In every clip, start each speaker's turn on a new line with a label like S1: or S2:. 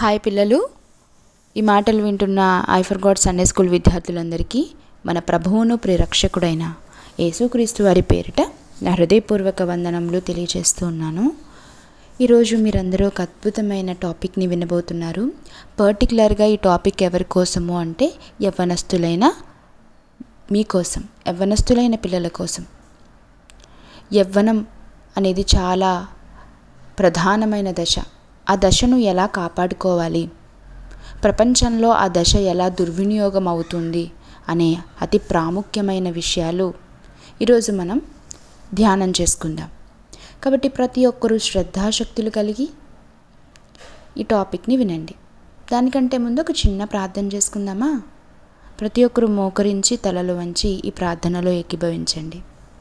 S1: Hi పిల్లలు ఈ మాటలు వింటున్న I for God Sunday school విద్యార్థులందరికీ మన ప్రభువును ప్రిరక్షకుడైన యేసుక్రీస్తు వారి పేరిట నా హృదయపూర్వక వందనములు తెలియజేస్తూ ఉన్నాను ఈరోజు మీరందరూ ఒక అద్భుతమైన టాపిక్ని వినబోతున్నారు పర్టికులర్గా ఈ టాపిక్ ఎవరి కోసము అంటే యవ్వనస్తులైన మీకోసం యవ్వనస్తులైన పిల్లల కోసం యవ్వనం అనేది చాలా ప్రధానమైన దశ ఆ దశను ఎలా కాపాడుకోవాలి ప్రపంచంలో ఆ దశ ఎలా దుర్వినియోగం అవుతుంది అనే అతి ప్రాముఖ్యమైన విషయాలు ఈరోజు మనం ధ్యానం చేసుకుందాం కాబట్టి ప్రతి ఒక్కరూ శ్రద్ధాశక్తులు కలిగి ఈ టాపిక్ని వినండి దానికంటే ముందు ఒక చిన్న ప్రార్థన చేసుకుందామా ప్రతి ఒక్కరూ మోకరించి తలలు వంచి ఈ ప్రార్థనలో ఏకీభవించండి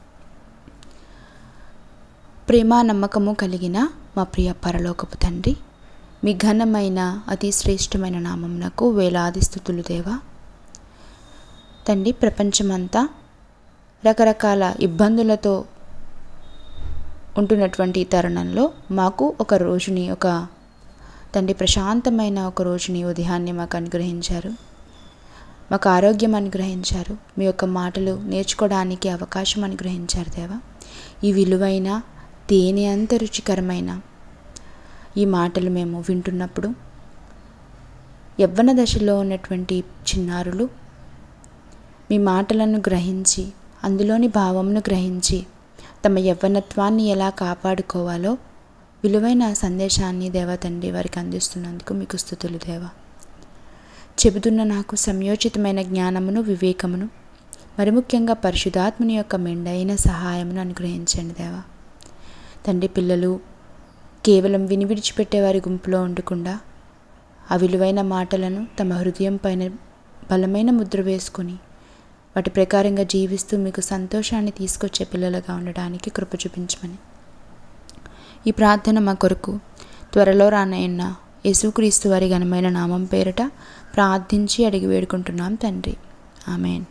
S1: ప్రేమ నమ్మకము కలిగిన మా ప్రియ పరలోకపు తండ్రి మీ ఘనమైన అతి శ్రేష్టమైన నామమునకు వేలాది స్థుతులు దేవా తండ్రి ప్రపంచమంతా రకరకాల ఇబ్బందులతో ఉంటున్నటువంటి ఈ తరుణంలో మాకు ఒక రోజుని ఒక తండ్రి ప్రశాంతమైన ఒక రోజుని ఉదయాన్నే మాకు అనుగ్రహించారు మాకు ఆరోగ్యం అనుగ్రహించారు మీ యొక్క మాటలు నేర్చుకోవడానికి అవకాశం అనుగ్రహించారు దేవా ఈ విలువైన తేనె అంత రుచికరమైన ఈ మాటలు మేము వింటున్నప్పుడు యవ్వన దశలో ఉన్నటువంటి చిన్నారులు మీ మాటలను గ్రహించి అందులోని భావంను గ్రహించి తమ యవ్వనత్వాన్ని ఎలా కాపాడుకోవాలో విలువైన సందేశాన్ని దేవా తండ్రి వారికి అందిస్తున్నందుకు మీకు స్థుతులు దేవా చెబుతున్న నాకు సంయోచితమైన జ్ఞానమును వివేకమును మరి ముఖ్యంగా పరిశుధాత్మని యొక్క మెండైన సహాయమును అనుగ్రహించండి దేవా తండ్రి పిల్లలు కేవలం విని విడిచిపెట్టే వారి గుంపులో ఉండకుండా ఆ విలువైన మాటలను తమ హృదయం పైన బలమైన ముద్ర వేసుకొని వాటి ప్రకారంగా జీవిస్తూ మీకు సంతోషాన్ని తీసుకొచ్చే పిల్లలుగా ఉండడానికి కృప చూపించమని ఈ ప్రార్థన మా కొరకు త్వరలో రానయ్యన్న యేసుక్రీస్తు వారి ఘనమైన నామం పేరిట ప్రార్థించి అడిగి వేడుకుంటున్నాం తండ్రి ఆమెన్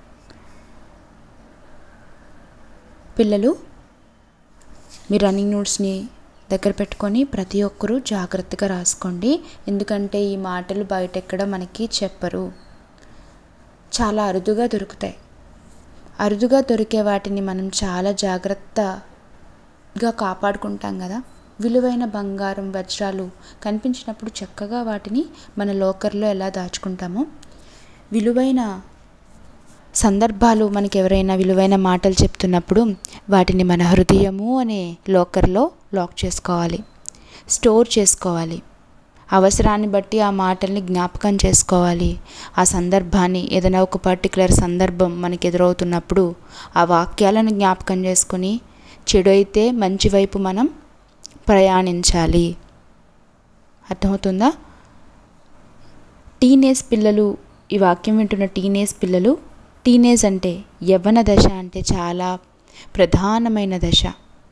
S1: పిల్లలు మీ రన్నింగ్ నోట్స్ని దగ్గర పెట్టుకొని ప్రతి ఒక్కరూ జాగ్రత్తగా రాసుకోండి ఎందుకంటే ఈ మాటలు బయట ఎక్కడ మనకి చెప్పరు చాలా అరుదుగా దొరుకుతాయి అరుదుగా దొరికే వాటిని మనం చాలా జాగ్రత్తగా కాపాడుకుంటాం కదా విలువైన బంగారం వజ్రాలు కనిపించినప్పుడు చక్కగా వాటిని మన లోకర్లో ఎలా దాచుకుంటామో విలువైన సందర్భాలు మనకి ఎవరైనా విలువైన మాటలు చెప్తున్నప్పుడు వాటిని మన హృదయము అనే లోకర్లో లాక్ చేసుకోవాలి స్టోర్ చేసుకోవాలి అవసరాన్ని బట్టి ఆ మాటల్ని జ్ఞాపకం చేసుకోవాలి ఆ సందర్భాన్ని ఏదైనా ఒక పర్టికులర్ సందర్భం మనకి ఎదురవుతున్నప్పుడు ఆ వాక్యాలను జ్ఞాపకం చేసుకుని చెడు అయితే మంచి వైపు మనం ప్రయాణించాలి అర్థమవుతుందా టీనేజ్ పిల్లలు ఈ వాక్యం వింటున్న టీనేజ్ పిల్లలు టీనేజ్ అంటే యవ్వన దశ అంటే చాలా ప్రధానమైన దశ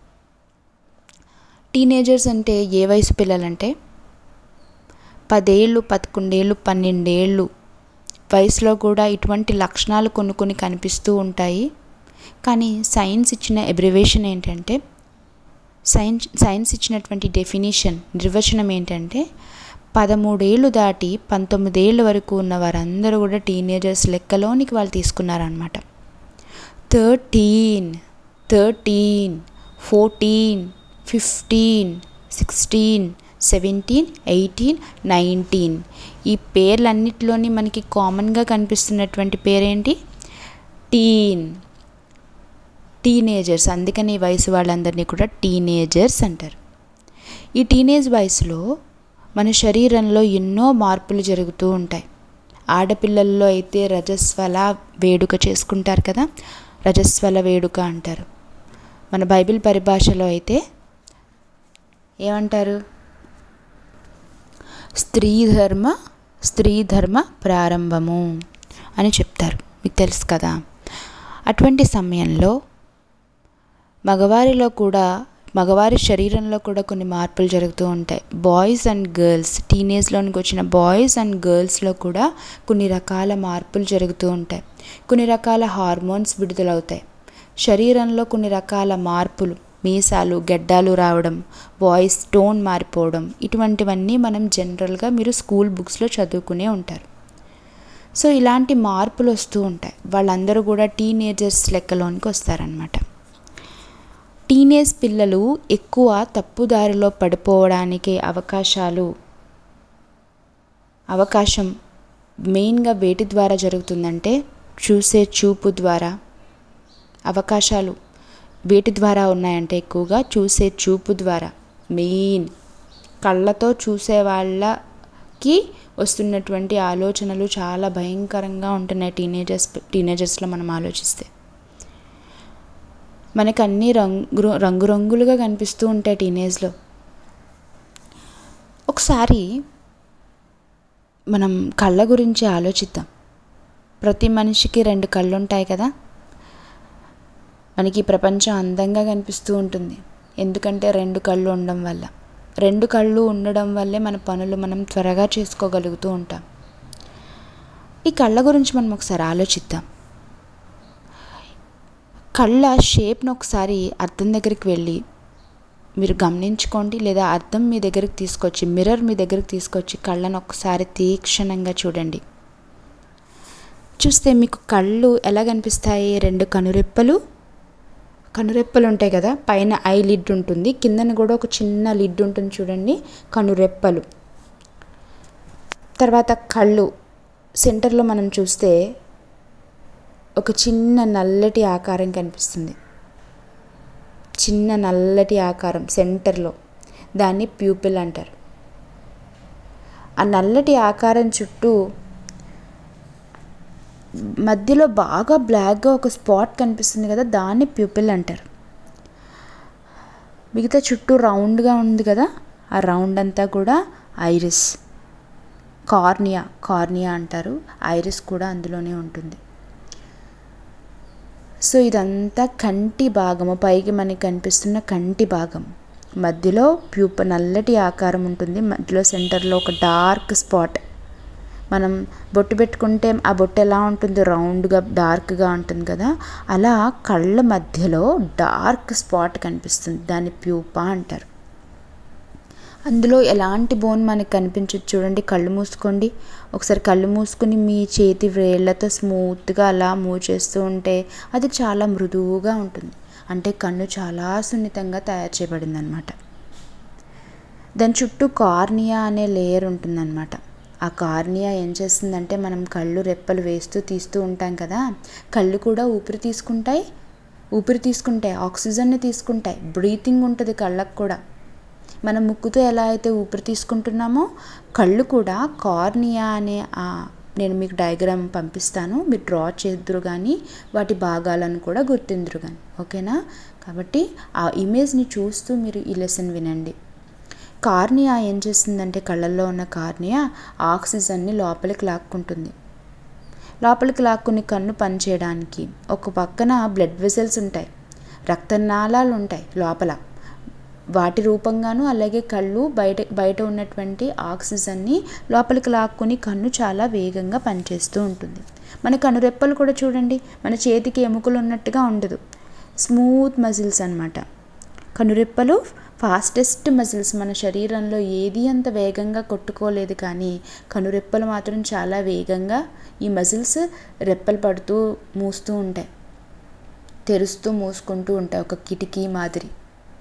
S1: టీనేజర్స్ అంటే ఏ వయసు పిల్లలంటే పదేళ్ళు పదకొండేళ్ళు పన్నెండేళ్ళు వయసులో కూడా ఇటువంటి లక్షణాలు కొన్ని కొన్ని కనిపిస్తూ ఉంటాయి కానీ సైన్స్ ఇచ్చిన ఎబ్రివేషన్ ఏంటంటే సైన్స్ సైన్స్ ఇచ్చినటువంటి డెఫినేషన్ నిర్వచనం ఏంటంటే పదమూడేళ్ళు దాటి పంతొమ్మిదేళ్ళ వరకు ఉన్న వారందరూ కూడా టీనేజర్స్ లెక్కలోనికి వాళ్ళు తీసుకున్నారనమాట thirteen thirteen fourteen fifteen sixteen seventeen eighteen nineteen ఈ పేర్లన్నిటిలోని మనకి కామన్గా కనిపిస్తున్నటువంటి పేరేంటి టీన్ టీనేజర్స్ అందుకని ఈ వయసు వాళ్ళందరినీ కూడా టీనేజర్స్ అంటారు ఈ టీనేజ్ వయసులో మన శరీరంలో ఎన్నో మార్పులు జరుగుతూ ఉంటాయి ఆడపిల్లల్లో అయితే రజస్వల వేడుక చేసుకుంటారు కదా రజస్వల వేడుక అంటారు మన బైబిల్ పరిభాషలో అయితే ఏమంటారు స్త్రీ ధర్మ స్త్రీ ధర్మ ప్రారంభము అని చెప్తారు మీకు తెలుసు కదా అటువంటి సమయంలో మగవారిలో కూడా మగవారి శరీరంలో కూడా కొన్ని మార్పులు జరుగుతూ ఉంటాయి బాయ్స్ అండ్ గర్ల్స్ టీనేజ్లోనికి వచ్చిన బాయ్స్ అండ్ గర్ల్స్లో కూడా కొన్ని రకాల మార్పులు జరుగుతూ ఉంటాయి కొన్ని రకాల హార్మోన్స్ విడుదలవుతాయి శరీరంలో కొన్ని రకాల మార్పులు మీసాలు గెడ్డాలు రావడం వాయిస్ టోన్ మారిపోవడం ఇటువంటివన్నీ మనం జనరల్గా మీరు స్కూల్ బుక్స్లో చదువుకునే ఉంటారు సో ఇలాంటి మార్పులు వస్తూ ఉంటాయి వాళ్ళందరూ కూడా టీనేజర్స్ లెక్కలోనికి వస్తారనమాట టీనేజ్ పిల్లలు ఎక్కువ తప్పుదారిలో పడిపోవడానికి అవకాశాలు అవకాశం మెయిన్గా వేటి ద్వారా జరుగుతుందంటే చూసే చూపు ద్వారా అవకాశాలు వేటి ద్వారా ఉన్నాయంటే ఎక్కువగా చూసే చూపు ద్వారా మెయిన్ కళ్ళతో చూసే వాళ్ళకి వస్తున్నటువంటి ఆలోచనలు చాలా భయంకరంగా ఉంటున్నాయి టీనేజర్స్ టీనేజర్స్లో మనం ఆలోచిస్తే మనకు అన్నీ రంగు రంగురంగులుగా కనిపిస్తూ ఉంటాయి టీనేజ్లో ఒకసారి మనం కళ్ళ గురించి ఆలోచిద్దాం ప్రతి మనిషికి రెండు కళ్ళు ఉంటాయి కదా మనకి ప్రపంచం అందంగా కనిపిస్తూ ఉంటుంది ఎందుకంటే రెండు కళ్ళు ఉండడం వల్ల రెండు కళ్ళు ఉండడం వల్లే మన పనులు మనం త్వరగా చేసుకోగలుగుతూ ఉంటాం ఈ కళ్ళ గురించి మనం ఒకసారి ఆలోచిద్దాం కళ్ళ షేప్ను ఒకసారి అర్థం దగ్గరికి వెళ్ళి మీరు గమనించుకోండి లేదా అర్థం మీ దగ్గరికి తీసుకొచ్చి మిర్రర్ మీ దగ్గరికి తీసుకొచ్చి కళ్ళను ఒకసారి తీక్షణంగా చూడండి చూస్తే మీకు కళ్ళు ఎలా కనిపిస్తాయి రెండు కనురెప్పలు కనురెప్పలు ఉంటాయి కదా పైన ఐ లిడ్ ఉంటుంది కిందన కూడా ఒక చిన్న లిడ్ ఉంటుంది చూడండి కనురెప్పలు తర్వాత కళ్ళు సెంటర్లో మనం చూస్తే ఒక చిన్న నల్లటి ఆకారం కనిపిస్తుంది చిన్న నల్లటి ఆకారం సెంటర్లో దాన్ని ప్యూపిల్ అంటారు ఆ నల్లటి ఆకారం చుట్టూ మధ్యలో బాగా బ్లాక్గా ఒక స్పాట్ కనిపిస్తుంది కదా దాన్ని ప్యూపిల్ అంటారు మిగతా చుట్టూ రౌండ్గా ఉంది కదా ఆ రౌండ్ అంతా కూడా ఐరిస్ కార్నియా కార్నియా అంటారు ఐరిస్ కూడా అందులోనే ఉంటుంది సో ఇదంతా కంటి భాగము పైకి మనకి కనిపిస్తున్న కంటి భాగం మధ్యలో ప్యూప నల్లటి ఆకారం ఉంటుంది మధ్యలో సెంటర్లో ఒక డార్క్ స్పాట్ మనం బొట్టు పెట్టుకుంటే ఆ బొట్టు ఎలా ఉంటుంది రౌండ్గా డార్క్గా ఉంటుంది కదా అలా కళ్ళ మధ్యలో డార్క్ స్పాట్ కనిపిస్తుంది దాన్ని ప్యూపా అంటారు అందులో ఎలాంటి బోన్ మనకి కనిపించదు చూడండి కళ్ళు మూసుకోండి ఒకసారి కళ్ళు మూసుకుని మీ చేతి వేళ్ళతో స్మూత్గా అలా మూవ్ చేస్తూ ఉంటే అది చాలా మృదువుగా ఉంటుంది అంటే కన్ను చాలా సున్నితంగా తయారు చేయబడింది అనమాట దాని చుట్టూ కార్నియా అనే లేయర్ ఉంటుందన్నమాట ఆ కార్నియా ఏం చేస్తుందంటే మనం కళ్ళు రెప్పలు వేస్తూ తీస్తూ ఉంటాం కదా కళ్ళు కూడా ఊపిరి తీసుకుంటాయి ఊపిరి తీసుకుంటాయి ఆక్సిజన్ని తీసుకుంటాయి బ్రీతింగ్ ఉంటుంది కళ్ళకు కూడా మనం ముక్కుతో ఎలా అయితే ఊపిరి తీసుకుంటున్నామో కళ్ళు కూడా కార్నియా అనే నేను మీకు డయాగ్రామ్ పంపిస్తాను మీరు డ్రా చేద్దరు కానీ వాటి భాగాలను కూడా గుర్తిందురు కానీ ఓకేనా కాబట్టి ఆ ఇమేజ్ని చూస్తూ మీరు ఈ లెసన్ వినండి కార్నియా ఏం చేస్తుందంటే కళ్ళల్లో ఉన్న కార్నియా ఆక్సిజన్ని లోపలికి లాక్కుంటుంది లోపలికి లాక్కుని కన్ను పనిచేయడానికి ఒక పక్కన బ్లడ్ వెసల్స్ ఉంటాయి రక్తనాళాలు ఉంటాయి లోపల వాటి రూపంగాను అలాగే కళ్ళు బయట బయట ఉన్నటువంటి ఆక్సిజన్ని లోపలికి లాక్కుని కన్ను చాలా వేగంగా పనిచేస్తూ ఉంటుంది మన కనురెప్పలు కూడా చూడండి మన చేతికి ఎముకలు ఉన్నట్టుగా ఉండదు స్మూత్ మజిల్స్ అనమాట కనురెప్పలు ఫాస్టెస్ట్ మజిల్స్ మన శరీరంలో ఏది అంత వేగంగా కొట్టుకోలేదు కానీ కనురెప్పలు మాత్రం చాలా వేగంగా ఈ మజిల్స్ రెప్పలు పడుతూ మూస్తూ ఉంటాయి తెరుస్తూ మూసుకుంటూ ఉంటాయి ఒక కిటికీ మాదిరి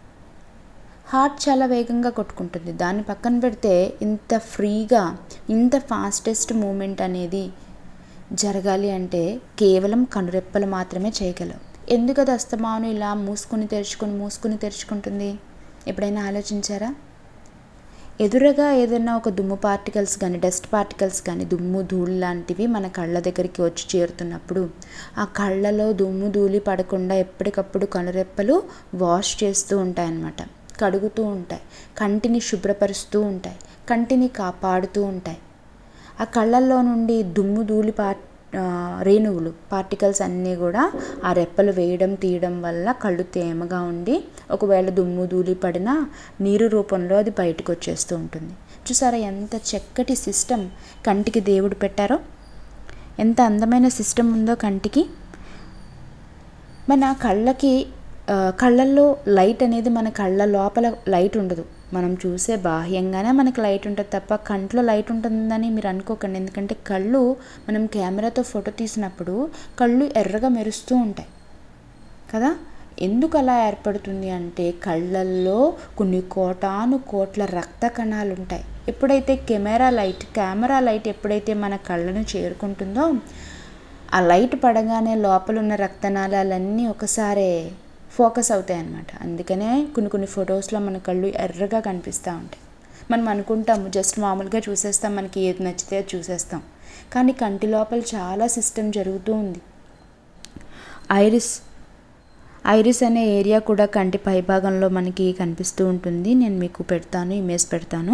S1: హార్ట్ చాలా వేగంగా కొట్టుకుంటుంది దాన్ని పక్కన పెడితే ఇంత ఫ్రీగా ఇంత ఫాస్టెస్ట్ మూమెంట్ అనేది జరగాలి అంటే కేవలం కనురెప్పలు మాత్రమే చేయగలవు ఎందుకు అది అస్తమాను ఇలా మూసుకుని తెరుచుకొని మూసుకుని తెరుచుకుంటుంది ఎప్పుడైనా ఆలోచించారా ఎదురుగా ఏదైనా ఒక దుమ్ము పార్టికల్స్ కానీ డస్ట్ పార్టికల్స్ కానీ దుమ్ము ధూళి లాంటివి మన కళ్ళ దగ్గరికి వచ్చి చేరుతున్నప్పుడు ఆ కళ్ళలో దుమ్ము ధూళి పడకుండా ఎప్పటికప్పుడు కనురెప్పలు వాష్ చేస్తూ ఉంటాయన్నమాట కడుగుతూ ఉంటాయి కంటిని శుభ్రపరుస్తూ ఉంటాయి కంటిని కాపాడుతూ ఉంటాయి ఆ కళ్ళల్లో నుండి దుమ్ము ధూళి పా రేణువులు పార్టికల్స్ అన్నీ కూడా ఆ రెప్పలు వేయడం తీయడం వల్ల కళ్ళు తేమగా ఉండి ఒకవేళ దుమ్ము ధూళి పడినా నీరు రూపంలో అది బయటకు వచ్చేస్తూ ఉంటుంది చూసారా ఎంత చక్కటి సిస్టమ్ కంటికి దేవుడు పెట్టారో ఎంత అందమైన సిస్టమ్ ఉందో కంటికి మన కళ్ళకి ఆ, కళ్ళల్లో లైట్ అనేది మన కళ్ళ లోపల లైట్ ఉండదు మనం చూసే బాహ్యంగానే మనకి లైట్ ఉంటుంది తప్ప కంట్లో లైట్ ఉంటుందని మీరు అనుకోకండి ఎందుకంటే కళ్ళు మనం కెమెరాతో ఫోటో తీసినప్పుడు కళ్ళు ఎర్రగా మెరుస్తూ ఉంటాయి కదా ఎందుకు అలా ఏర్పడుతుంది అంటే కళ్ళల్లో కొన్ని కోటాను కోట్ల రక్త కణాలు ఉంటాయి ఎప్పుడైతే కెమెరా లైట్ కెమెరా లైట్ ఎప్పుడైతే మన కళ్ళను చేరుకుంటుందో ఆ లైట్ పడగానే లోపల ఉన్న రక్తనాళాలన్నీ ఒకసారి ఫోకస్ అవుతాయి అన్నమాట అందుకనే కొన్ని కొన్ని ఫొటోస్లో మన కళ్ళు ఎర్రగా కనిపిస్తూ ఉంటాయి మనం అనుకుంటాము జస్ట్ మామూలుగా చూసేస్తాం మనకి ఏది నచ్చితే అది చూసేస్తాం కానీ కంటి లోపల చాలా సిస్టమ్ జరుగుతూ ఉంది ఐరిస్ ఐరిస్ అనే ఏరియా కూడా కంటి పైభాగంలో మనకి కనిపిస్తూ ఉంటుంది నేను మీకు పెడతాను ఇమేజ్ పెడతాను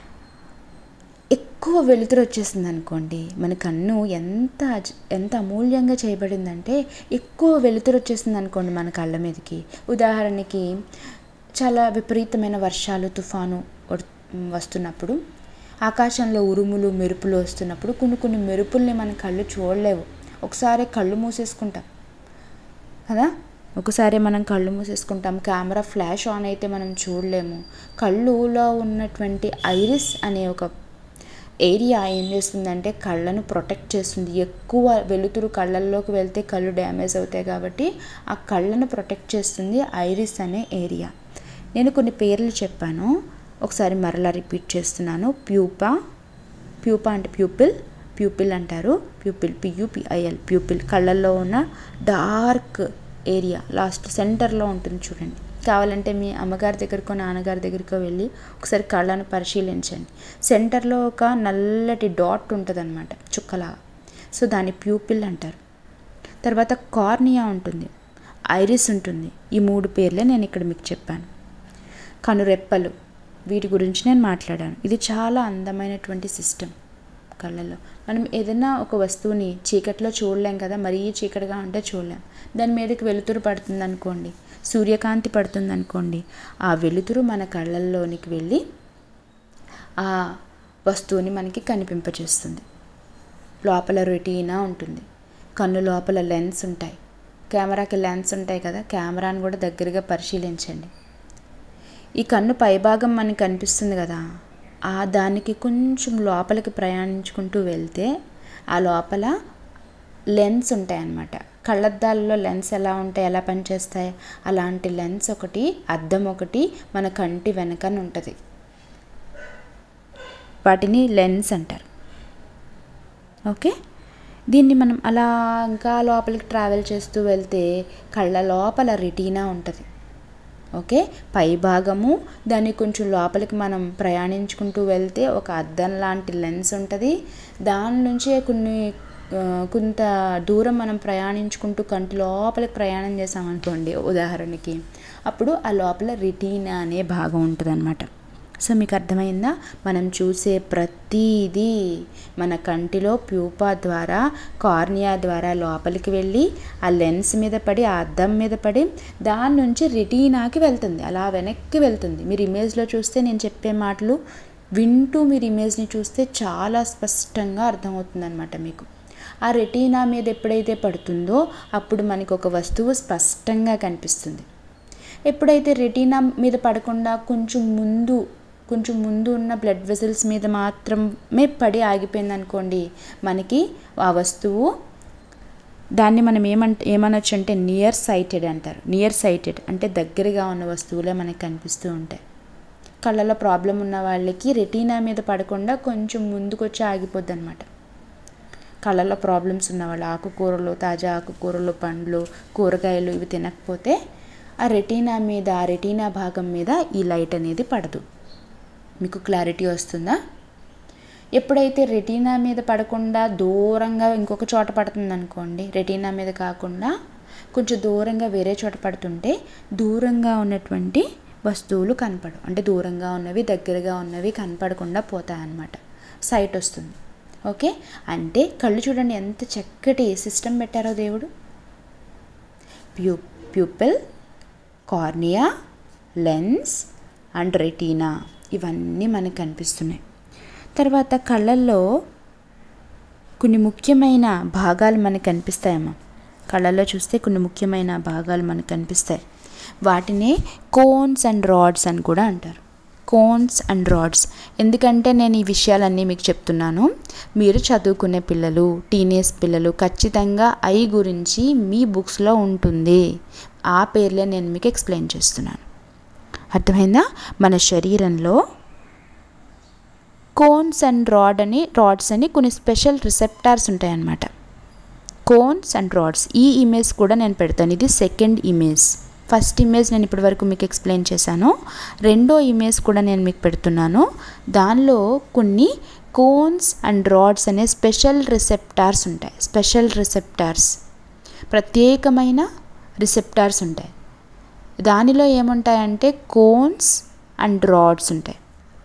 S1: ఎక్కువ వెలుతురు వచ్చేసింది అనుకోండి మన కన్ను ఎంత అజ- ఎంత అమూల్యంగా చేయబడిందంటే ఎక్కువ వెలుతురు వచ్చేసింది అనుకోండి మన కళ్ళ మీదకి ఉదాహరణకి చాలా విపరీతమైన వర్షాలు తుఫాను వడ్- వస్తున్నప్పుడు ఆకాశంలో ఉరుములు మెరుపులు వస్తున్నప్పుడు కొన్ని కొన్ని మెరుపుల్ని మన కళ్ళు చూడలేవు ఒకసారి కళ్ళు మూసేసుకుంటాం కదా ఒకసారి మనం కళ్ళు మూసేసుకుంటాం కెమెరా ఫ్లాష్ ఆన్ అయితే మనం చూడలేము కళ్ళులో ఉన్నటువంటి ఐరిస్ అనే ఒక ఏరియా ఏం చేస్తుందంటే కళ్ళను ప్రొటెక్ట్ చేస్తుంది ఎక్కువ వెలుతురు కళ్ళల్లోకి వెళ్తే కళ్ళు డ్యామేజ్ అవుతాయి కాబట్టి ఆ కళ్ళను ప్రొటెక్ట్ చేస్తుంది ఐరిస్ అనే ఏరియా నేను కొన్ని పేర్లు చెప్పాను ఒకసారి మరలా రిపీట్ చేస్తున్నాను ప్యూపా ప్యూపా అంటే ప్యూపిల్ ప్యూపిల్ అంటారు ప్యూపిల్ పియుపిఐఎల్ ప్యూపిల్ కళ్ళల్లో ఉన్న డార్క్ ఏరియా లాస్ట్ సెంటర్లో ఉంటుంది చూడండి కావాలంటే మీ అమ్మగారి దగ్గరకో నాన్నగారి దగ్గరకో వెళ్ళి ఒకసారి కళ్ళను పరిశీలించండి సెంటర్లో ఒక నల్లటి డాట్ ఉంటుంది అనమాట చుక్కలాగా సో దాన్ని ప్యూపిల్ అంటారు తర్వాత కార్నియా ఉంటుంది ఐరిస్ ఉంటుంది ఈ మూడు పేర్లే నేను ఇక్కడ మీకు చెప్పాను కనురెప్పలు వీటి గురించి నేను మాట్లాడాను ఇది చాలా అందమైనటువంటి సిస్టమ్ కళ్ళల్లో మనం ఏదైనా ఒక వస్తువుని చీకట్లో చూడలేం కదా మరీ చీకటిగా ఉంటే చూడలేం దాని మీదకి వెలుతురు పడుతుంది అనుకోండి సూర్యకాంతి పడుతుంది అనుకోండి ఆ వెలుతురు మన కళ్ళల్లోనికి వెళ్ళి ఆ వస్తువుని మనకి కనిపింపచేస్తుంది లోపల రెటీనా ఉంటుంది కన్ను లోపల లెన్స్ ఉంటాయి కెమెరాకి లెన్స్ ఉంటాయి కదా కెమెరాని కూడా దగ్గరగా పరిశీలించండి ఈ కన్ను పైభాగం మనకి కనిపిస్తుంది కదా ఆ దానికి కొంచెం లోపలికి ప్రయాణించుకుంటూ వెళ్తే ఆ లోపల లెన్స్ ఉంటాయి అన్నమాట కళ్ళద్దాలలో లెన్స్ ఎలా ఉంటాయి ఎలా పనిచేస్తాయి అలాంటి లెన్స్ ఒకటి అద్దం ఒకటి మన కంటి వెనకన ఉంటుంది వాటిని లెన్స్ అంటారు ఓకే దీన్ని మనం అలా ఇంకా లోపలికి ట్రావెల్ చేస్తూ వెళ్తే కళ్ళ లోపల రెటీనా ఉంటుంది ఓకే పై భాగము దాన్ని కొంచెం లోపలికి మనం ప్రయాణించుకుంటూ వెళ్తే ఒక అద్దం లాంటి లెన్స్ ఉంటుంది దాని నుంచే కొన్ని ఆ, కొంత దూరం మనం ప్రయాణించుకుంటూ కంటి లోపలికి ప్రయాణం చేసామనుకోండి ఉదాహరణకి అప్పుడు ఆ లోపల రిటీనా అనే భాగం ఉంటుంది సో మీకు అర్థమైందా మనం చూసే ప్రతిదీ మన కంటిలో ప్యూపా ద్వారా కార్నియా ద్వారా లోపలికి వెళ్ళి ఆ లెన్స్ మీద పడి ఆ అద్దం మీద పడి దాని నుంచి రెటీనాకి వెళ్తుంది అలా వెనక్కి వెళ్తుంది మీరు ఇమేజ్లో చూస్తే నేను చెప్పే మాటలు వింటూ మీరు ఇమేజ్ని చూస్తే చాలా స్పష్టంగా అర్థమవుతుందన్నమాట మీకు ఆ రెటీనా మీద ఎప్పుడైతే పడుతుందో అప్పుడు మనకి ఒక వస్తువు స్పష్టంగా కనిపిస్తుంది ఎప్పుడైతే రెటీనా మీద పడకుండా కొంచెం ముందు కొంచెం ముందు ఉన్న బ్లడ్ వెజల్స్ మీద మాత్రమే పడి ఆగిపోయింది అనుకోండి మనకి ఆ వస్తువు దాన్ని మనం ఏమంట ఏమనొచ్చు అంటే నియర్ సైటెడ్ అంటారు నియర్ సైటెడ్ అంటే దగ్గరగా ఉన్న వస్తువులే మనకి కనిపిస్తూ ఉంటాయి కళ్ళలో ప్రాబ్లం ఉన్న వాళ్ళకి రెటీనా మీద పడకుండా కొంచెం ముందుకు వచ్చి ఆగిపోద్ది అనమాట కళ్ళలో ప్రాబ్లమ్స్ ఉన్నవాళ్ళు ఆకుకూరలు తాజా ఆకుకూరలు పండ్లు కూరగాయలు ఇవి తినకపోతే ఆ రెటీనా మీద ఆ రెటీనా భాగం మీద ఈ లైట్ అనేది పడదు మీకు క్లారిటీ వస్తుందా ఎప్పుడైతే రెటీనా మీద పడకుండా దూరంగా ఇంకొక చోట పడుతుంది అనుకోండి రెటీనా మీద కాకుండా కొంచెం దూరంగా వేరే చోట పడుతుంటే దూరంగా ఉన్నటువంటి వస్తువులు కనపడవు అంటే దూరంగా ఉన్నవి దగ్గరగా ఉన్నవి కనపడకుండా పోతాయన్నమాట సైట్ వస్తుంది ఓకే అంటే కళ్ళు చూడండి ఎంత చక్కటి సిస్టమ్ పెట్టారో దేవుడు ప్యూ pupil cornea lens and retina ఇవన్నీ మనకు కనిపిస్తున్నాయి తర్వాత కళ్ళల్లో కొన్ని ముఖ్యమైన భాగాలు మనకు కనిపిస్తాయమ్మా కళ్ళల్లో చూస్తే కొన్ని ముఖ్యమైన భాగాలు మనకు కనిపిస్తాయి వాటినే కోన్స్ అండ్ రాడ్స్ అని కూడా అంటారు కోన్స్ అండ్ రాడ్స్ ఎందుకంటే నేను ఈ విషయాలన్నీ మీకు చెప్తున్నాను మీరు చదువుకునే పిల్లలు టీనేజ్ పిల్లలు ఖచ్చితంగా ఐ గురించి మీ బుక్స్లో ఉంటుంది ఆ పేర్లే నేను మీకు ఎక్స్ప్లెయిన్ చేస్తున్నాను అర్థమైందా మన శరీరంలో కోన్స్ అండ్ రాడ్ అని రాడ్స్ అని కొన్ని స్పెషల్ రిసెప్టార్స్ ఉంటాయన్నమాట కోన్స్ అండ్ రాడ్స్ ఈ ఇమేజ్ కూడా నేను పెడతాను ఇది సెకండ్ ఇమేజ్ ఫస్ట్ ఇమేజ్ నేను ఇప్పటి వరకు మీకు ఎక్స్ప్లెయిన్ చేశాను రెండో ఇమేజ్ కూడా నేను మీకు పెడుతున్నాను దానిలో కొన్ని కోన్స్ అండ్ రాడ్స్ అనే స్పెషల్ రిసెప్టార్స్ ఉంటాయి స్పెషల్ రిసెప్టార్స్ ప్రత్యేకమైన రిసెప్టార్స్ ఉంటాయి దానిలో ఏముంటాయంటే కోన్స్ అండ్ రాడ్స్ ఉంటాయి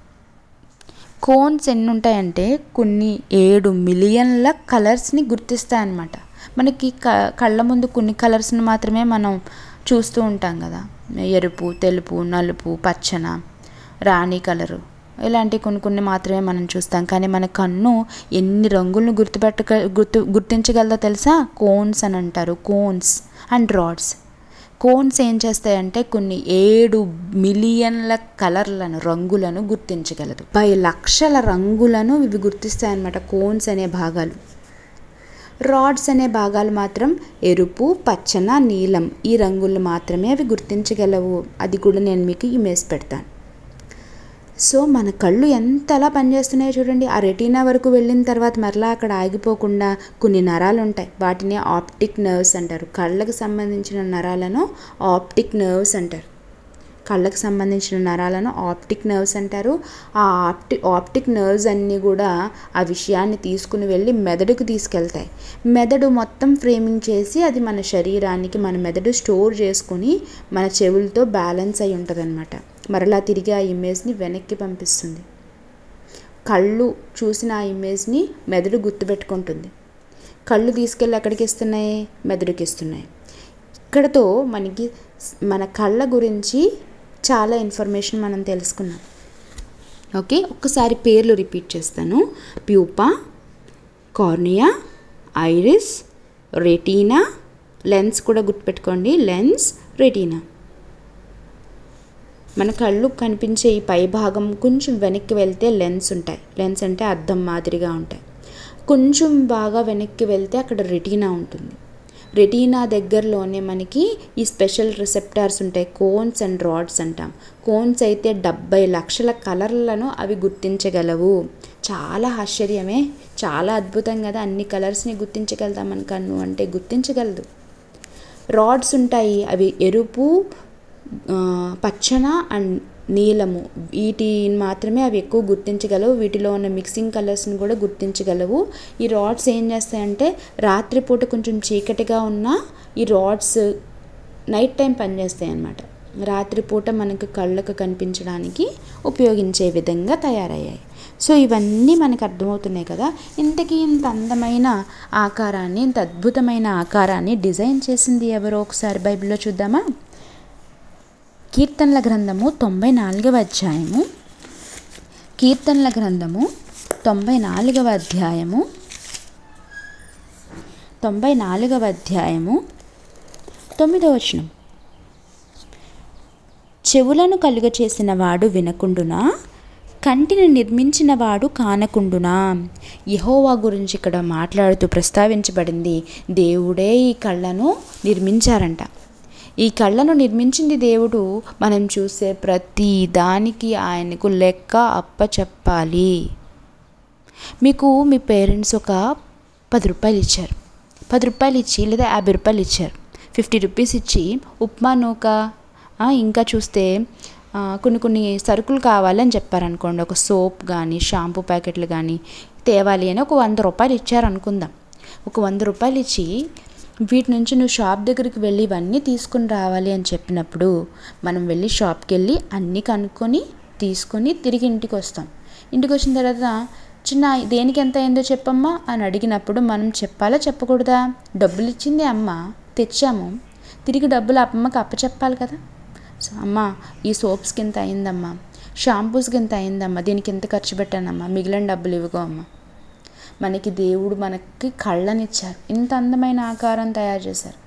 S1: కోన్స్ ఎన్ని ఉంటాయంటే కొన్ని ఏడు మిలియన్ల కలర్స్ని గుర్తిస్తాయన్నమాట మనకి క కళ్ళ ముందు కొన్ని కలర్స్ని మాత్రమే మనం చూస్తూ ఉంటాం కదా ఎరుపు తెలుపు నలుపు పచ్చన రాణి కలరు ఇలాంటి కొన్ని కొన్ని మాత్రమే మనం చూస్తాం కానీ మన కన్ను ఎన్ని రంగులను గుర్తుపెట్టగ గుర్తు గుర్తించగలదో తెలుసా కోన్స్ అని అంటారు కోన్స్ అండ్ రాడ్స్ కోన్స్ ఏం చేస్తాయంటే కొన్ని ఏడు మిలియన్ల కలర్లను రంగులను గుర్తించగలదు పై లక్షల రంగులను ఇవి గుర్తిస్తాయన్నమాట కోన్స్ అనే భాగాలు రాడ్స్ అనే భాగాలు మాత్రం ఎరుపు పచ్చన నీలం ఈ రంగులు మాత్రమే అవి గుర్తించగలవు అది కూడా నేను మీకు ఇమేజ్ పెడతాను సో మన కళ్ళు ఎంతలా పనిచేస్తున్నాయో చూడండి ఆ రెటీనా వరకు వెళ్ళిన తర్వాత మరలా అక్కడ ఆగిపోకుండా కొన్ని నరాలు ఉంటాయి వాటిని ఆప్టిక్ నర్వ్స్ అంటారు కళ్ళకు సంబంధించిన నరాలను ఆప్టిక్ నర్వ్స్ అంటారు కళ్ళకు సంబంధించిన నరాలను ఆప్టిక్ నర్వ్స్ అంటారు ఆ ఆప్టి ఆప్టిక్ నర్వ్స్ అన్నీ కూడా ఆ విషయాన్ని తీసుకుని వెళ్ళి మెదడుకు తీసుకెళ్తాయి మెదడు మొత్తం ఫ్రేమింగ్ చేసి అది మన శరీరానికి మన మెదడు స్టోర్ చేసుకుని మన చెవులతో బ్యాలెన్స్ అయి ఉంటుంది మరలా తిరిగి ఆ ఇమేజ్ని వెనక్కి పంపిస్తుంది కళ్ళు చూసిన ఆ ఇమేజ్ని మెదడు గుర్తుపెట్టుకుంటుంది కళ్ళు తీసుకెళ్ళి ఎక్కడికి ఇస్తున్నాయి మెదడుకి ఇస్తున్నాయి ఇక్కడతో మనకి మన కళ్ళ గురించి చాలా ఇన్ఫర్మేషన్ మనం తెలుసుకున్నాం ఓకే ఒక్కసారి పేర్లు రిపీట్ చేస్తాను pupa cornea iris retina lens కూడా గుర్తుపెట్టుకోండి లెన్స్ రెటీనా మన కళ్ళు కనిపించే ఈ పై భాగం కొంచెం వెనక్కి వెళ్తే లెన్స్ ఉంటాయి లెన్స్ అంటే అద్దం మాదిరిగా ఉంటాయి కొంచెం బాగా వెనక్కి వెళ్తే అక్కడ రెటీనా ఉంటుంది రెటీనా దగ్గరలోనే మనకి ఈ స్పెషల్ రిసెప్టార్స్ ఉంటాయి కోన్స్ అండ్ రాడ్స్ అంటాం కోన్స్ అయితే డెబ్బై లక్షల కలర్లను అవి గుర్తించగలవు చాలా ఆశ్చర్యమే చాలా అద్భుతం కదా అన్ని కలర్స్ని గుర్తించగలుగుతాం మన కన్ను అంటే గుర్తించగలదు రాడ్స్ ఉంటాయి అవి ఎరుపు పచ్చన అండ్ నీలము వీటిని మాత్రమే అవి ఎక్కువ గుర్తించగలవు వీటిలో ఉన్న మిక్సింగ్ కలర్స్ని కూడా గుర్తించగలవు ఈ రాడ్స్ ఏం చేస్తాయంటే రాత్రిపూట కొంచెం చీకటిగా ఉన్న ఈ రాడ్స్ నైట్ టైం పనిచేస్తాయి అన్నమాట రాత్రిపూట మనకు కళ్ళకు కనిపించడానికి ఉపయోగించే విధంగా తయారయ్యాయి సో ఇవన్నీ మనకు అర్థమవుతున్నాయి కదా ఇంతకీ ఇంత అందమైన ఆకారాన్ని ఇంత అద్భుతమైన ఆకారాన్ని డిజైన్ చేసింది ఎవరో ఒకసారి బైబిల్లో చూద్దామా కీర్తనల గ్రంథము తొంభై నాలుగవ అధ్యాయము కీర్తనల గ్రంథము తొంభై నాలుగవ అధ్యాయము తొంభై నాలుగవ అధ్యాయము తొమ్మిదవ వచనం చెవులను కలుగ చేసిన వాడు వినకుండునా కంటిని నిర్మించిన వాడు కానకుండునా యహోవా గురించి ఇక్కడ మాట్లాడుతూ ప్రస్తావించబడింది దేవుడే ఈ కళ్ళను నిర్మించారంట ఈ కళ్ళను నిర్మించింది దేవుడు మనం చూసే ప్రతి దానికి ఆయనకు లెక్క అప్ప చెప్పాలి మీకు మీ పేరెంట్స్ ఒక పది రూపాయలు ఇచ్చారు పది రూపాయలు ఇచ్చి లేదా యాభై రూపాయలు ఇచ్చారు ఫిఫ్టీ రూపీస్ ఇచ్చి ఉప్మా నూక ఇంకా చూస్తే కొన్ని కొన్ని సరుకులు కావాలని చెప్పారనుకోండి ఒక సోప్ కానీ షాంపూ ప్యాకెట్లు కానీ తేవాలి అని ఒక వంద రూపాయలు ఇచ్చారనుకుందాం ఒక వంద రూపాయలు ఇచ్చి వీటి నుంచి నువ్వు షాప్ దగ్గరికి వెళ్ళి ఇవన్నీ తీసుకుని రావాలి అని చెప్పినప్పుడు మనం వెళ్ళి షాప్కి వెళ్ళి అన్నీ కనుక్కొని తీసుకొని తిరిగి ఇంటికి వస్తాం ఇంటికి వచ్చిన తర్వాత చిన్న దేనికి ఎంత అయిందో చెప్పమ్మా అని అడిగినప్పుడు మనం చెప్పాలా చెప్పకూడదా డబ్బులు ఇచ్చింది అమ్మ తెచ్చాము తిరిగి డబ్బులు అమ్మకి అప్ప చెప్పాలి కదా సో అమ్మ ఈ సోప్స్కి ఎంత అయిందమ్మా షాంపూస్కి ఎంత అయిందమ్మా దీనికి ఎంత ఖర్చు పెట్టానమ్మా మిగిలిన డబ్బులు ఇవ్వగో అమ్మా మనకి దేవుడు మనకి కళ్ళనిచ్చారు ఇంత అందమైన ఆకారం తయారు చేశారు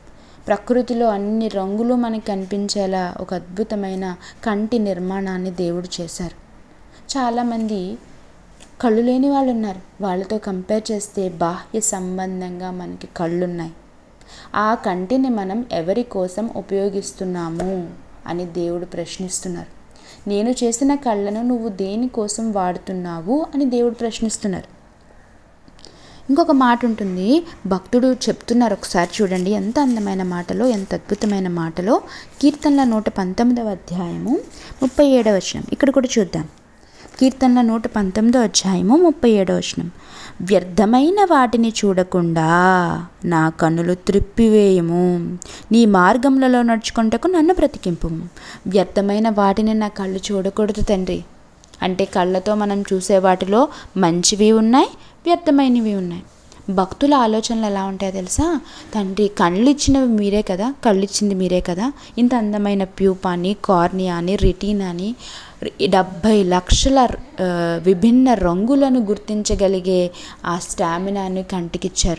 S1: ప్రకృతిలో అన్ని రంగులు మనకి కనిపించేలా ఒక అద్భుతమైన కంటి నిర్మాణాన్ని దేవుడు చేశారు చాలామంది కళ్ళు లేని వాళ్ళు ఉన్నారు వాళ్ళతో కంపేర్ చేస్తే బాహ్య సంబంధంగా మనకి కళ్ళున్నాయి ఆ కంటిని మనం ఎవరి కోసం ఉపయోగిస్తున్నాము అని దేవుడు ప్రశ్నిస్తున్నారు నేను చేసిన కళ్ళను నువ్వు దేనికోసం వాడుతున్నావు అని దేవుడు ప్రశ్నిస్తున్నారు ఇంకొక మాట ఉంటుంది భక్తుడు చెప్తున్నారు ఒకసారి చూడండి ఎంత అందమైన మాటలో ఎంత అద్భుతమైన మాటలో కీర్తనల నూట పంతొమ్మిదవ అధ్యాయము ముప్పై ఏడవ వచనం ఇక్కడ కూడా చూద్దాం కీర్తనల నూట పంతొమ్మిదో అధ్యాయము ముప్పై ఏడో వచనం వ్యర్థమైన వాటిని చూడకుండా నా కన్నులు త్రిప్పివేయము నీ మార్గములలో నడుచుకుంటకు నన్ను బ్రతికింపు వ్యర్థమైన వాటిని నా కళ్ళు చూడకూడదు తండ్రి అంటే కళ్ళతో మనం చూసే వాటిలో మంచివి ఉన్నాయి వ్యర్థమైనవి ఉన్నాయి భక్తుల ఆలోచనలు ఎలా ఉంటాయో తెలుసా తండ్రి కళ్ళు ఇచ్చినవి మీరే కదా కళ్ళు ఇచ్చింది మీరే కదా ఇంత అందమైన ప్యూప్ అని కార్నియా అని రెటీన్ అని డెబ్భై లక్షల ఆ, విభిన్న రంగులను గుర్తించగలిగే ఆ స్టామినాని కంటికిచ్చారు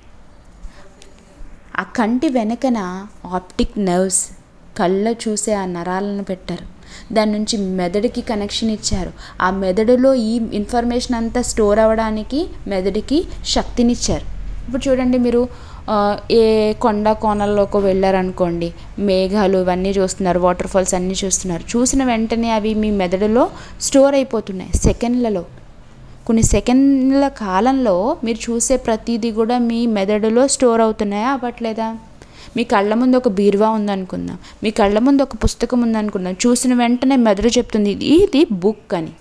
S1: ఆ కంటి వెనకన ఆప్టిక్ నర్వ్స్ కళ్ళ చూసే ఆ నరాలను పెట్టారు దాని నుంచి మెదడుకి కనెక్షన్ ఇచ్చారు ఆ మెదడులో ఈ ఇన్ఫర్మేషన్ అంతా స్టోర్ అవ్వడానికి మెదడుకి శక్తినిచ్చారు ఇప్పుడు చూడండి మీరు ఆ, ఏ కొండ కోనల్లోకి వెళ్ళారనుకోండి మేఘాలు ఇవన్నీ చూస్తున్నారు వాటర్ ఫాల్స్ అన్నీ చూస్తున్నారు చూసిన వెంటనే అవి మీ మెదడులో స్టోర్ అయిపోతున్నాయి సెకండ్లలో కొన్ని సెకండ్ల కాలంలో మీరు చూసే ప్రతిదీ కూడా మీ మెదడులో స్టోర్ అవుతున్నాయా అవ్వట్లేదా మీ కళ్ళ ముందు ఒక బీరువా ఉందనుకుందాం మీ కళ్ళ ముందు ఒక పుస్తకం ఉందనుకుందాం చూసిన వెంటనే మెదడు చెప్తుంది ఇది ఇది బుక్ అని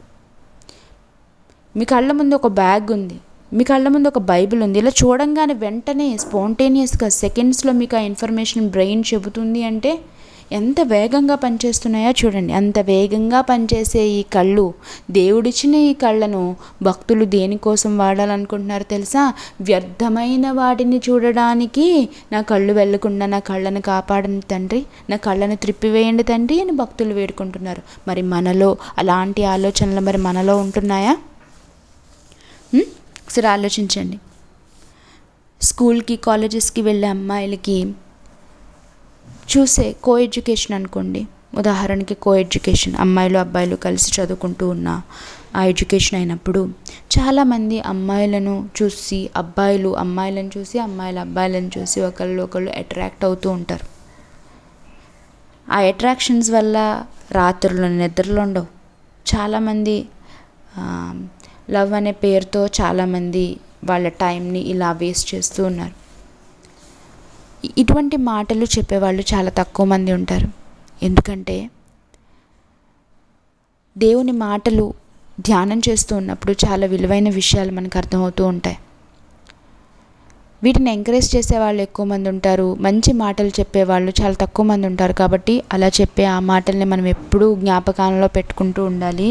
S1: మీ కళ్ళ ముందు ఒక బ్యాగ్ ఉంది మీ కళ్ళ ముందు ఒక బైబిల్ ఉంది ఇలా చూడంగానే వెంటనే స్పాంటేనియస్గా సెకండ్స్లో మీకు ఆ ఇన్ఫర్మేషన్ బ్రెయిన్ చెబుతుంది అంటే ఎంత వేగంగా పనిచేస్తున్నాయో చూడండి అంత వేగంగా పనిచేసే ఈ కళ్ళు దేవుడిచ్చిన ఈ కళ్ళను భక్తులు దేనికోసం వాడాలనుకుంటున్నారో తెలుసా వ్యర్థమైన వాటిని చూడడానికి నా కళ్ళు వెళ్లకుండా నా కళ్ళను కాపాడండి తండ్రి నా కళ్ళను త్రిప్పివేయండి తండ్రి అని భక్తులు వేడుకుంటున్నారు మరి మనలో అలాంటి ఆలోచనలు మరి మనలో ఉంటున్నాయా ఉం? ఒకసారి ఆలోచించండి స్కూల్కి కాలేజెస్కి వెళ్ళే అమ్మాయిలకి చూసే కో ఎడ్యుకేషన్ అనుకోండి ఉదాహరణకి కో ఎడ్యుకేషన్ అమ్మాయిలు అబ్బాయిలు కలిసి చదువుకుంటూ ఉన్న ఆ ఎడ్యుకేషన్ అయినప్పుడు చాలామంది అమ్మాయిలను చూసి అబ్బాయిలు అమ్మాయిలను చూసి అమ్మాయిలు అబ్బాయిలను చూసి ఒకళ్ళు ఒకళ్ళు అట్రాక్ట్ అవుతూ ఉంటారు ఆ అట్రాక్షన్స్ వల్ల రాత్రులు నిద్రలు ఉండవు చాలామంది లవ్ అనే పేరుతో చాలామంది వాళ్ళ టైంని ఇలా వేస్ట్ చేస్తూ ఉన్నారు ఇ- ఇటువంటి మాటలు చెప్పేవాళ్ళు చాలా తక్కువ మంది ఉంటారు ఎందుకంటే దేవుని మాటలు ధ్యానం చేస్తూ ఉన్నప్పుడు చాలా విలువైన విషయాలు మనకు అర్థమవుతూ ఉంటాయి వీటిని ఎంకరేజ్ చేసే వాళ్ళు ఎక్కువ మంది ఉంటారు మంచి మాటలు చెప్పేవాళ్ళు చాలా తక్కువ మంది ఉంటారు కాబట్టి అలా చెప్పే ఆ మాటల్ని మనం ఎప్పుడూ జ్ఞాపకాలలో పెట్టుకుంటూ ఉండాలి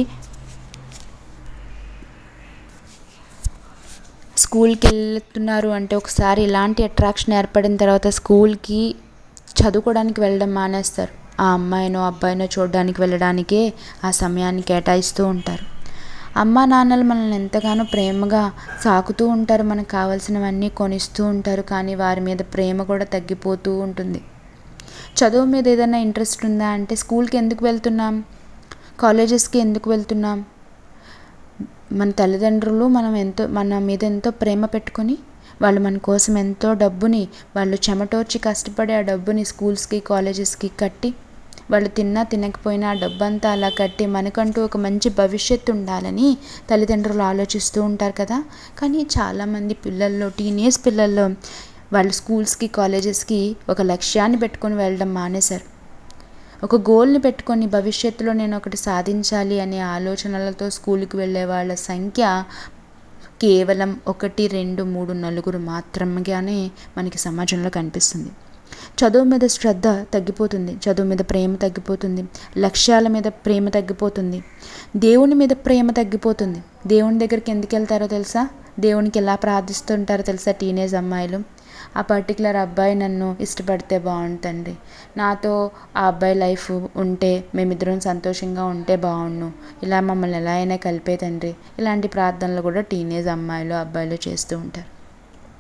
S1: స్కూల్కి వెళ్తున్నారు అంటే ఒకసారి ఇలాంటి అట్రాక్షన్ ఏర్పడిన తర్వాత స్కూల్కి చదువుకోవడానికి వెళ్ళడం మానేస్తారు ఆ అమ్మాయినో అబ్బాయినో చూడడానికి వెళ్ళడానికే ఆ సమయాన్ని కేటాయిస్తూ ఉంటారు అమ్మా నాన్నలు మనల్ని ఎంతగానో ప్రేమగా సాకుతూ ఉంటారు మనకు కావాల్సినవన్నీ కొనిస్తూ ఉంటారు కానీ వారి మీద ప్రేమ కూడా తగ్గిపోతూ ఉంటుంది చదువు మీద ఏదైనా ఇంట్రెస్ట్ ఉందా అంటే స్కూల్కి ఎందుకు వెళ్తున్నాం కాలేజెస్కి ఎందుకు వెళ్తున్నాం మన తల్లిదండ్రులు మనం ఎంతో మన మీద ఎంతో ప్రేమ పెట్టుకొని వాళ్ళు మన కోసం ఎంతో డబ్బుని వాళ్ళు చెమటోర్చి కష్టపడి ఆ డబ్బుని స్కూల్స్కి కాలేజెస్కి కట్టి వాళ్ళు తిన్నా తినకపోయినా ఆ డబ్బంతా అలా కట్టి మనకంటూ ఒక మంచి భవిష్యత్తు ఉండాలని తల్లిదండ్రులు ఆలోచిస్తూ ఉంటారు కదా కానీ చాలామంది పిల్లల్లో టీనేజ్ పిల్లల్లో వాళ్ళు స్కూల్స్కి కాలేజెస్కి ఒక లక్ష్యాన్ని పెట్టుకొని వెళ్ళడం మానేశారు ఒక గోల్ని పెట్టుకొని భవిష్యత్తులో నేను ఒకటి సాధించాలి అనే ఆలోచనలతో స్కూల్కి వెళ్ళే వాళ్ళ సంఖ్య కేవలం ఒకటి రెండు మూడు నలుగురు మాత్రమేగానే మనకి సమాజంలో కనిపిస్తుంది చదువు మీద శ్రద్ధ తగ్గిపోతుంది చదువు మీద ప్రేమ తగ్గిపోతుంది లక్ష్యాల మీద ప్రేమ తగ్గిపోతుంది దేవుని మీద ప్రేమ తగ్గిపోతుంది దేవుని దగ్గరికి ఎందుకు వెళ్తారో తెలుసా దేవునికి ఎలా ప్రార్థిస్తుంటారో తెలుసా టీనేజ్ అమ్మాయిలు ఆ పర్టికులర్ అబ్బాయి నన్ను ఇష్టపడితే బాగుంటుంది నాతో ఆ అబ్బాయి లైఫ్ ఉంటే మేమిద్దరం సంతోషంగా ఉంటే బాగుండు ఇలా మమ్మల్ని ఎలా అయినా కలిపే తండ్రి ఇలాంటి ప్రార్థనలు కూడా టీనేజ్ అమ్మాయిలు అబ్బాయిలు చేస్తూ ఉంటారు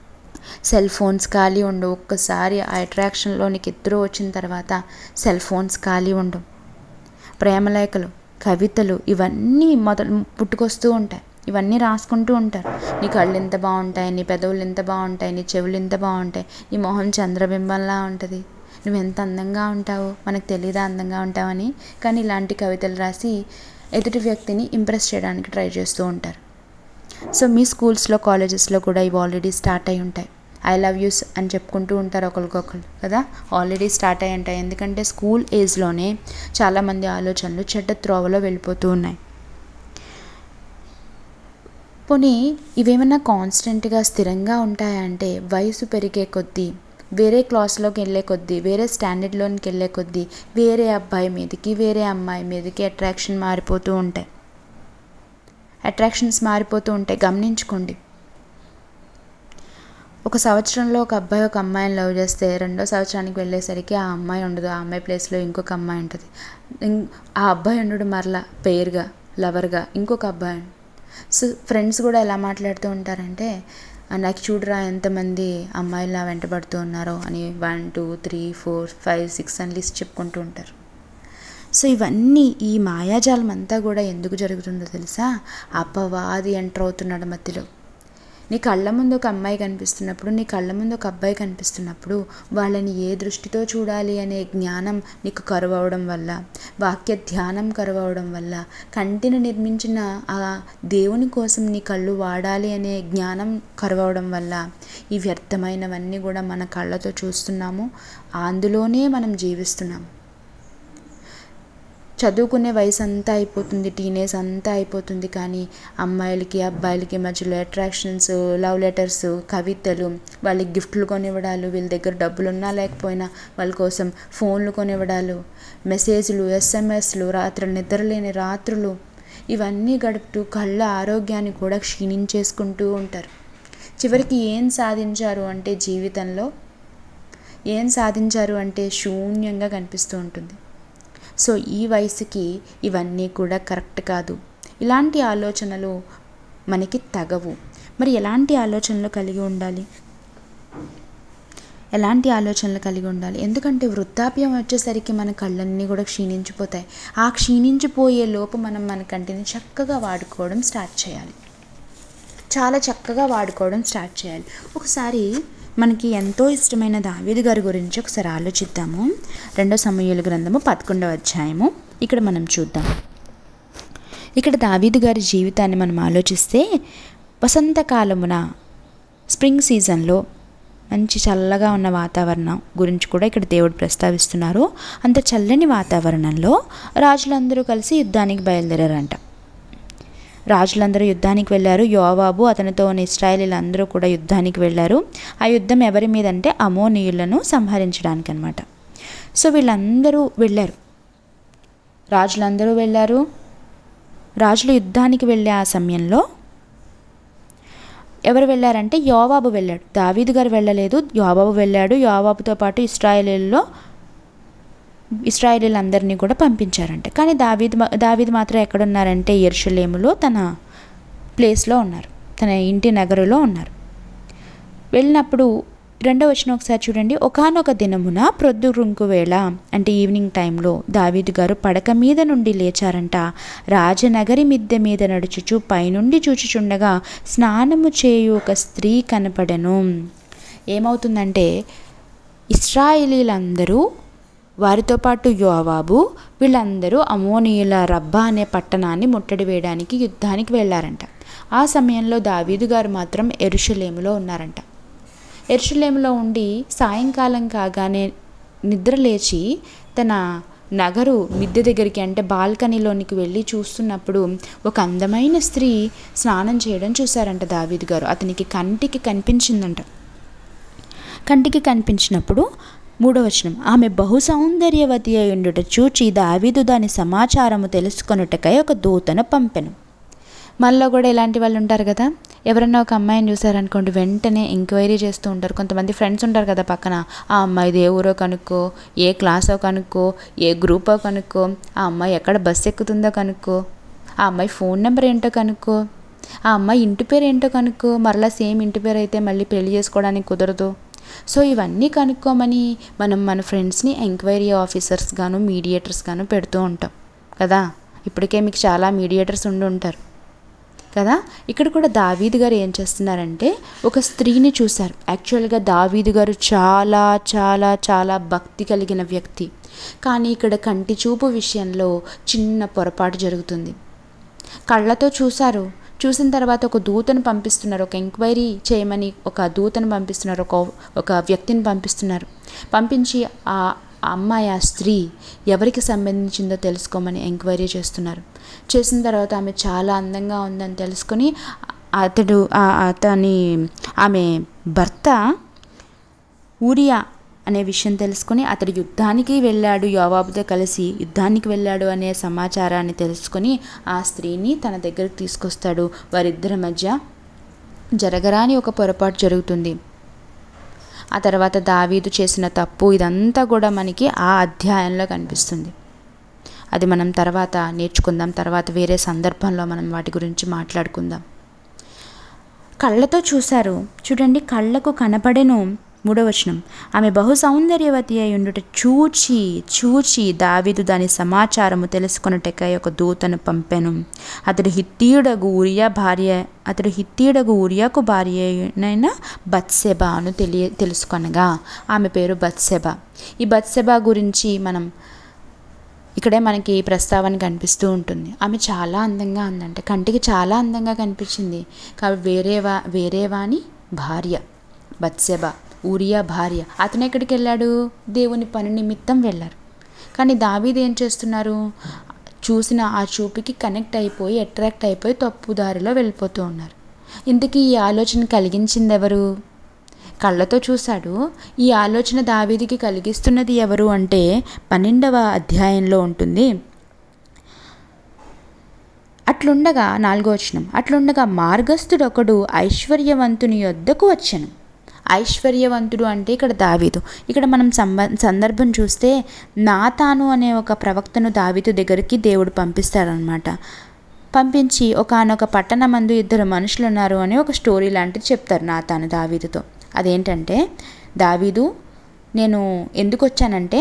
S1: సెల్ ఫోన్స్ ఖాళీ ఉండవు ఒక్కసారి ఆ అట్రాక్షన్లోనికి ఇద్దరు వచ్చిన తర్వాత సెల్ ఫోన్స్ ఖాళీ ఉండవు ప్రేమలేఖలు కవితలు ఇవన్నీ మొదలు పుట్టుకొస్తూ ఉంటాయి ఇవన్నీ రాసుకుంటూ ఉంటారు నీ కళ్ళు ఎంత బాగుంటాయి నీ పెదవులు ఎంత బాగుంటాయి నీ చెవులు ఎంత బాగుంటాయి నీ మొహం చంద్రబింబంలా ఉంటుంది నువ్వు ఎంత అందంగా ఉంటావు మనకు తెలీదా అందంగా ఉంటావని కానీ ఇలాంటి కవితలు రాసి ఎదుటి వ్యక్తిని ఇంప్రెస్ చేయడానికి ట్రై చేస్తూ ఉంటారు సో మీ స్కూల్స్లో కాలేజెస్లో కూడా ఇవి ఆల్రెడీ స్టార్ట్ అయి ఉంటాయి ఐ లవ్ యూస్ అని చెప్పుకుంటూ ఉంటారు ఒకరికొకరు కదా ఆల్రెడీ స్టార్ట్ అయి ఉంటాయి ఎందుకంటే స్కూల్ ఏజ్లోనే చాలామంది ఆలోచనలు చెడ్డ త్రోవలో వెళ్ళిపోతూ ఉన్నాయి పోనీ ఇవేమన్నా కాన్స్టెంట్గా స్థిరంగా ఉంటాయా అంటే వయసు పెరిగే కొద్దీ వేరే క్లాస్లోకి వెళ్ళే కొద్దీ వేరే స్టాండర్డ్లోకి వెళ్ళే కొద్దీ వేరే అబ్బాయి మీదకి వేరే అమ్మాయి మీదకి అట్రాక్షన్ మారిపోతూ ఉంటాయి అట్రాక్షన్స్ మారిపోతూ ఉంటాయి గమనించుకోండి ఒక సంవత్సరంలో ఒక అబ్బాయి ఒక అమ్మాయిని లవ్ చేస్తే రెండో సంవత్సరానికి వెళ్ళేసరికి ఆ అమ్మాయి ఉండదు ఆ అమ్మాయి ప్లేస్లో ఇంకొక అమ్మాయి ఉంటుంది ఇం- ఆ అబ్బాయి ఉండడు మరలా పేరుగా లవర్గా ఇంకొక అబ్బాయి సో ఫ్రెండ్స్ కూడా ఎలా మాట్లాడుతూ ఉంటారంటే "ఆ, నాకు చూడరా ఎంతమంది అమ్మాయిలా వెంటబడుతూ ఉన్నారో అని one two three four five six అని లిస్ట్ చెప్పుకుంటూ ఉంటారు సో ఇవన్నీ ఈ మాయాజాలం అంతా కూడా ఎందుకు జరుగుతుందో తెలుసా అపవాది ఎంటర్ అవుతున్నాడు మధ్యలో నీ కళ్ళ ముందు ఒక అమ్మాయి కనిపిస్తున్నప్పుడు నీ కళ్ళ ముందు ఒక అబ్బాయి కనిపిస్తున్నప్పుడు వాళ్ళని ఏ దృష్టితో చూడాలి అనే జ్ఞానం నీకు కరువవడం వల్ల వాక్య ధ్యానం కరువవడం వల్ల కంటిని నిర్మించిన ఆ దేవుని కోసం నీ కళ్ళు వాడాలి అనే జ్ఞానం కరువవడం వల్ల ఈ వ్యర్థమైనవన్నీ కూడా మన కళ్ళతో చూస్తున్నాము అందులోనే మనం జీవిస్తున్నాము చదువుకునే వయసు అంతా అయిపోతుంది టీనేజ్ అంతా అయిపోతుంది కానీ అమ్మాయిలకి అబ్బాయిలకి మధ్యలో అట్రాక్షన్స్ లవ్ లెటర్స్ కవితలు వాళ్ళకి గిఫ్ట్లు కొనివ్వడాలు వీళ్ళ దగ్గర డబ్బులు ఉన్నా లేకపోయినా వాళ్ళ కోసం ఫోన్లు కొనివ్వడాలు మెసేజ్లు ఎస్ఎంఎస్లు రాత్రులు నిద్రలేని రాత్రులు ఇవన్నీ గడుపుతూ కళ్ళ ఆరోగ్యాన్ని కూడా క్షీణించేసుకుంటూ ఉంటారు చివరికి ఏం సాధించారు అంటే జీవితంలో ఏం సాధించారు అంటే శూన్యంగా కనిపిస్తూ ఉంటుంది సో ఈ వయసుకి ఇవన్నీ కూడా కరెక్ట్ కాదు ఇలాంటి ఆలోచనలు మనకి తగవు మరి ఎలాంటి ఆలోచనలు కలిగి ఉండాలి ఎలాంటి ఆలోచనలు కలిగి ఉండాలి ఎందుకంటే వృద్ధాప్యం వచ్చేసరికి మన కళ్ళన్నీ కూడా క్షీణించిపోతాయి ఆ క్షీణించిపోయే లోపు మనం మన కంటిని చక్కగా వాడుకోవడం స్టార్ట్ చేయాలి చాలా చక్కగా వాడుకోవడం స్టార్ట్ చేయాలి ఒకసారి మనకి ఎంతో ఇష్టమైన దావీదు గారి గురించి ఒకసారి ఆలోచిద్దాము రెండో సమయాల గ్రంథము పదకొండవ అధ్యాయము ఇక్కడ మనం చూద్దాం ఇక్కడ దావీదు గారి జీవితాన్ని మనం ఆలోచిస్తే వసంతకాలమున స్ప్రింగ్ సీజన్లో మంచి చల్లగా ఉన్న వాతావరణం గురించి కూడా ఇక్కడ దేవుడు ప్రస్తావిస్తున్నారు అంత చల్లని వాతావరణంలో రాజులందరూ కలిసి యుద్ధానికి బయలుదేరారంట రాజులందరూ యుద్ధానికి వెళ్ళారు యోవాబు అతనితో ఉన్న ఇస్రాయేలీలందరూ కూడా యుద్ధానికి వెళ్ళారు ఆ యుద్ధం ఎవరి మీద అంటే అమోనీయులను సంహరించడానికి అనమాట సో వీళ్ళందరూ వెళ్ళారు రాజులందరూ వెళ్ళారు రాజులు యుద్ధానికి వెళ్ళే ఆ సమయంలో ఎవరు వెళ్ళారంటే యోవాబు వెళ్ళాడు దావీదు గారు వెళ్ళలేదు యోవాబు వెళ్ళాడు యోవాబుతో పాటు ఇస్రాయేలీల్లో ఇస్రాయేలీలందరినీ కూడా పంపించారంట కానీ దావీద్ మా- దావీద్ మాత్రం ఎక్కడున్నారంటే ఎరుషలేములో తన ప్లేస్లో ఉన్నారు తన ఇంటి నగరులో ఉన్నారు వెళ్ళినప్పుడు రెండో వచ్చిన ఒకసారి చూడండి ఒకానొక దినమున ప్రొద్దురుంకు వేళ అంటే ఈవినింగ్ టైంలో దావీదు గారు పడక మీద నుండి లేచారంట రాజనగరి మిద్దె మీద నడుచుచు పైనుండి చూచుచుండగా స్నానము చేయు ఒక స్త్రీ కనపడెను ఏమవుతుందంటే ఇస్రాయేలీలందరూ వారితో పాటు యోవాబు వీళ్ళందరూ అమోనియుల రబ్బా అనే పట్టణాన్ని ముట్టడి వేయడానికి యుద్ధానికి వెళ్ళారంట ఆ సమయంలో దావీదు గారు మాత్రం ఎరుషలేములో ఉన్నారంట ఎరుషలేములో ఉండి సాయంకాలం కాగానే నిద్ర లేచి తన నగరు మిద్దె దగ్గరికి అంటే బాల్కనీలోనికి వెళ్ళి చూస్తున్నప్పుడు ఒక అందమైన స్త్రీ స్నానం చేయడం చూశారంట దావీదు గారు అతనికి కంటికి కనిపించిందంట కంటికి కనిపించినప్పుడు మూడవ వచనం ఆమె బహు సౌందర్యవతి అయ్యుండుట చూచి దావీదు దాని సమాచారము తెలుసుకొనుటకై ఒక దూతను పంపెను మనలో కూడా ఇలాంటి వాళ్ళు ఉంటారు కదా ఎవరన్నా ఒక అమ్మాయిని చూసారనుకోండి వెంటనే ఎంక్వైరీ చేస్తూ ఉంటారు కొంతమంది ఫ్రెండ్స్ ఉంటారు కదా పక్కన ఆ అమ్మాయిది ఏ ఊరో కనుక్కో ఏ క్లాసో కనుక్కో ఏ గ్రూపో కనుక్కో ఆ అమ్మాయి ఎక్కడ బస్సు ఎక్కుతుందో కనుక్కో ఆ అమ్మాయి ఫోన్ నెంబర్ ఏంటో కనుక్కో ఆ అమ్మాయి ఇంటి పేరు ఏంటో కనుక్కో మరలా సేమ్ ఇంటి పేరు అయితే మళ్ళీ పెళ్లి చేసుకోవడానికి కుదరదు సో ఇవన్నీ కనుక్కోమని మనం మన ఫ్రెండ్స్ని ఎంక్వైరీ ఆఫీసర్స్ గాను మీడియేటర్స్ గాను పెడుతూ ఉంటాం కదా ఇప్పటికే మీకు చాలా మీడియేటర్స్ ఉండి ఉంటారు కదా ఇక్కడ కూడా దావీదు గారు ఏం చేస్తున్నారంటే ఒక స్త్రీని చూశారు యాక్చువల్గా దావీదు గారు చాలా చాలా చాలా భక్తి కలిగిన వ్యక్తి కానీ ఇక్కడ కంటి చూపు విషయంలో చిన్న పొరపాటు జరుగుతుంది కళ్ళతో చూశారు చూసిన తర్వాత ఒక దూతను పంపిస్తున్నారు ఒక ఎంక్వైరీ చేయమని ఒక దూతను పంపిస్తున్నారు ఒక ఒక వ్యక్తిని పంపిస్తున్నారు పంపించి ఆ అమ్మాయి ఆ స్త్రీ ఎవరికి సంబంధించిందో తెలుసుకోమని ఎంక్వైరీ చేస్తున్నారు చేసిన తర్వాత ఆమె చాలా అందంగా ఉందని తెలుసుకొని అతడు అతని ఆమె భర్త ఊరియా అనే విషయం తెలుసుకొని అతడు యుద్ధానికి వెళ్ళాడు యోవాబుతో కలిసి యుద్ధానికి వెళ్ళాడు అనే సమాచారాన్ని తెలుసుకొని ఆ స్త్రీని తన దగ్గరకు తీసుకొస్తాడు వారిద్దరి మధ్య జరగరాని ఒక పొరపాటు జరుగుతుంది ఆ తర్వాత దావీదు చేసిన తప్పు ఇదంతా కూడా మనకి ఆ అధ్యాయంలో కనిపిస్తుంది అది మనం తర్వాత నేర్చుకుందాం తర్వాత వేరే సందర్భంలో మనం వాటి గురించి మాట్లాడుకుందాం కళ్ళతో చూశారు చూడండి కళ్ళకు కనపడెను మూడవచనం ఆమె బహు సౌందర్యవతి అయి ఉండుట చూచి చూచి దావిదు దాని సమాచారము తెలుసుకొనుటకై ఒక దూతను పంపెను అతడు హిత్తీయుడగు ఊరియా భార్య అతడు హిత్తీయుడగు ఊరియాకు భార్య అయిన బత్సెబా అను తెలియ తెలుసుకొనగా ఆమె పేరు బత్సెబా ఈ బత్సెబా గురించి మనం ఇక్కడే మనకి ప్రస్తావన కనిపిస్తూ ఉంటుంది ఆమె చాలా అందంగా ఉందంట కంటికి చాలా అందంగా కనిపించింది కాబట్టి వేరేవా వేరేవాని భార్య బత్సెబా ఊరియా భార్య అతను ఎక్కడికి వెళ్ళాడు దేవుని పని నిమిత్తం వెళ్ళారు కానీ దావీది ఏం చేస్తున్నారు చూసిన ఆ చూపుకి కనెక్ట్ అయిపోయి అట్రాక్ట్ అయిపోయి తప్పు దారిలో వెళ్ళిపోతూ ఉన్నారు ఇంతకీ ఈ ఆలోచన కలిగించింది ఎవరు కళ్ళతో చూశాడు ఈ ఆలోచన దావీదికి కలిగిస్తున్నది ఎవరు అంటే పన్నెండవ అధ్యాయంలో ఉంటుంది అట్లుండగా నాలుగో వచనం అట్లుండగా మార్గస్థుడొకడు ఐశ్వర్యవంతుని యొద్దకు వచ్చాను ఐశ్వర్యవంతుడు అంటే ఇక్కడ దావీదు ఇక్కడ మనం సంబ సందర్భం చూస్తే నాతాను అనే ఒక ప్రవక్తను దావీదు దగ్గరికి దేవుడు పంపిస్తారనమాట పంపించి ఒకనొక పట్టణమందు ఇద్దరు మనుషులు ఉన్నారు అని ఒక స్టోరీ లాంటిది చెప్తారు నాతాను దావీదుతో అదేంటంటే దావీదు నేను ఎందుకు వచ్చానంటే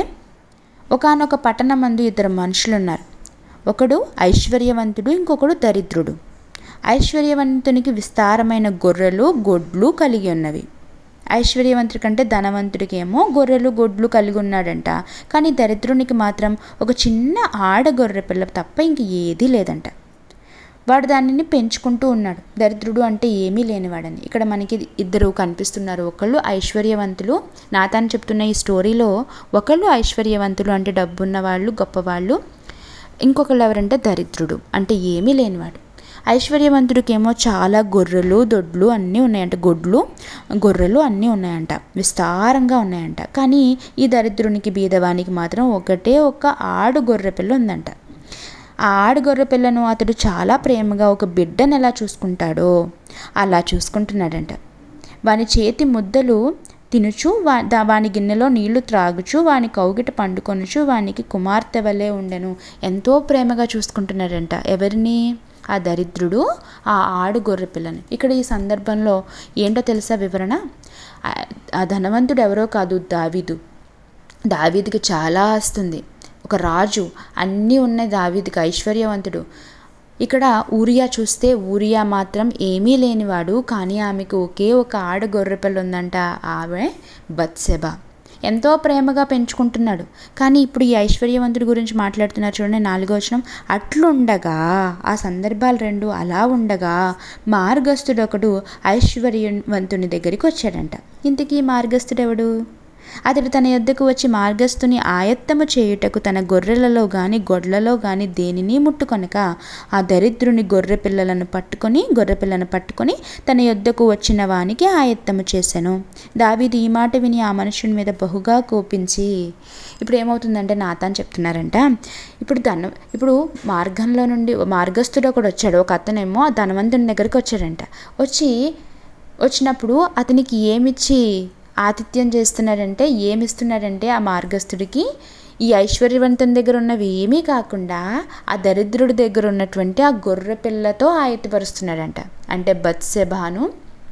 S1: ఒకనొక పట్టణమందు ఇద్దరు మనుషులు ఉన్నారు ఒకడు ఐశ్వర్యవంతుడు ఇంకొకడు దరిద్రుడు ఐశ్వర్యవంతునికి విస్తారమైన గొర్రెలు గొడ్లు కలిగి ఉన్నవి ఐశ్వర్యవంతుడి కంటే ధనవంతుడికి ఏమో గొర్రెలు గొడ్లు కలిగి ఉన్నాడంట కానీ దరిద్రునికి మాత్రం ఒక చిన్న ఆడ గొర్రె పిల్ల తప్ప ఇంక ఏదీ లేదంట వాడు దానిని పెంచుకుంటూ ఉన్నాడు దరిద్రుడు అంటే ఏమీ లేనివాడని ఇక్కడ మనకి ఇద్దరు కనిపిస్తున్నారు ఒకళ్ళు ఐశ్వర్యవంతులు నాతాను చెప్తున్న ఈ స్టోరీలో ఒకళ్ళు ఐశ్వర్యవంతులు అంటే డబ్బున్న వాళ్ళు గొప్పవాళ్ళు ఇంకొకళ్ళు ఎవరంటే దరిద్రుడు అంటే ఏమీ లేనివాడు ఐశ్వర్యవంతుడికేమో చాలా గొర్రెలు దొడ్లు అన్నీ ఉన్నాయంట గొడ్లు గొర్రెలు అన్నీ ఉన్నాయంట విస్తారంగా ఉన్నాయంట కానీ ఈ దరిద్రునికి బీదవానికి మాత్రం ఒకటే ఒక ఆడు గొర్రె పిల్ల ఉందంట ఆ ఆడు గొర్రె పిల్లను అతడు చాలా ప్రేమగా ఒక బిడ్డను ఎలా చూసుకుంటాడో అలా చూసుకుంటున్నాడంట వాని చేతి ముద్దలు తినుచు వా దా వాని గిన్నెలో నీళ్లు త్రాగుచు వాని కౌగిట పండుకొనుచు వానికి కుమార్తె వలె ఉండెను ఎంతో ప్రేమగా చూసుకుంటున్నాడంట ఎవరిని ఆ దరిద్రుడు ఆ ఆడు గొర్రె పిల్లని ఇక్కడ ఈ సందర్భంలో ఏంటో తెలుసా వివరణ ఆ ధనవంతుడు ఎవరో కాదు దావీదు దావీదుకి చాలా ఆస్తుంది ఒక రాజు అన్నీ ఉన్నాయి దావీదికి ఐశ్వర్యవంతుడు ఇక్కడ ఊరియా చూస్తే ఊరియా మాత్రం ఏమీ లేనివాడు కానీ ఆమెకు ఒకే ఒక ఆడ గొర్రెపిల్ల ఉందంట ఆమె బత్సెబ ఎంతో ప్రేమగా పెంచుకుంటున్నాడు కానీ ఇప్పుడు ఈ ఐశ్వర్యవంతుడి గురించి మాట్లాడుతున్నారు చూడండి నాలుగో వచనం అట్లుండగా ఆ సందర్భాలు రెండు అలా ఉండగా మార్గస్థుడు ఒకడు ఐశ్వర్యవంతుని దగ్గరికి వచ్చాడంట ఇంతకీ మార్గస్థుడెవడు అతడు తన యొద్దకు వచ్చి మార్గస్థుని ఆయత్తము చేయుటకు తన గొర్రెలలో గాని గొడ్లలో గాని దేనిని ముట్టుకొనక ఆ దరిద్రుని గొర్రె పిల్లలను పట్టుకొని గొర్రె పిల్లను పట్టుకొని తన యొద్దకు వచ్చిన వానికి ఆయత్తము చేశాను దావీదు ఈ మాట విని ఆ మనుషుని మీద బహుగా కోపించి ఇప్పుడు ఏమవుతుందంటే నాతాన్ చెప్తున్నారంట ఇప్పుడు ధన ఇప్పుడు మార్గంలో నుండి మార్గస్థుడు ఒకడు వచ్చాడు ఒక అతనేమో ఆ ధనవంతుని దగ్గరికి వచ్చాడంట వచ్చి వచ్చినప్పుడు అతనికి ఏమిచ్చి ఆతిథ్యం చేస్తున్నాడంటే ఏమిస్తున్నాడంటే ఆ మార్గస్థుడికి ఈ ఐశ్వర్యవంతుని దగ్గర ఉన్నవి ఏమీ కాకుండా ఆ దరిద్రుడి దగ్గర ఉన్నటువంటి ఆ గొర్రె పిల్లతో ఆయత్తపరుస్తున్నాడంట అంటే బత్సెబాను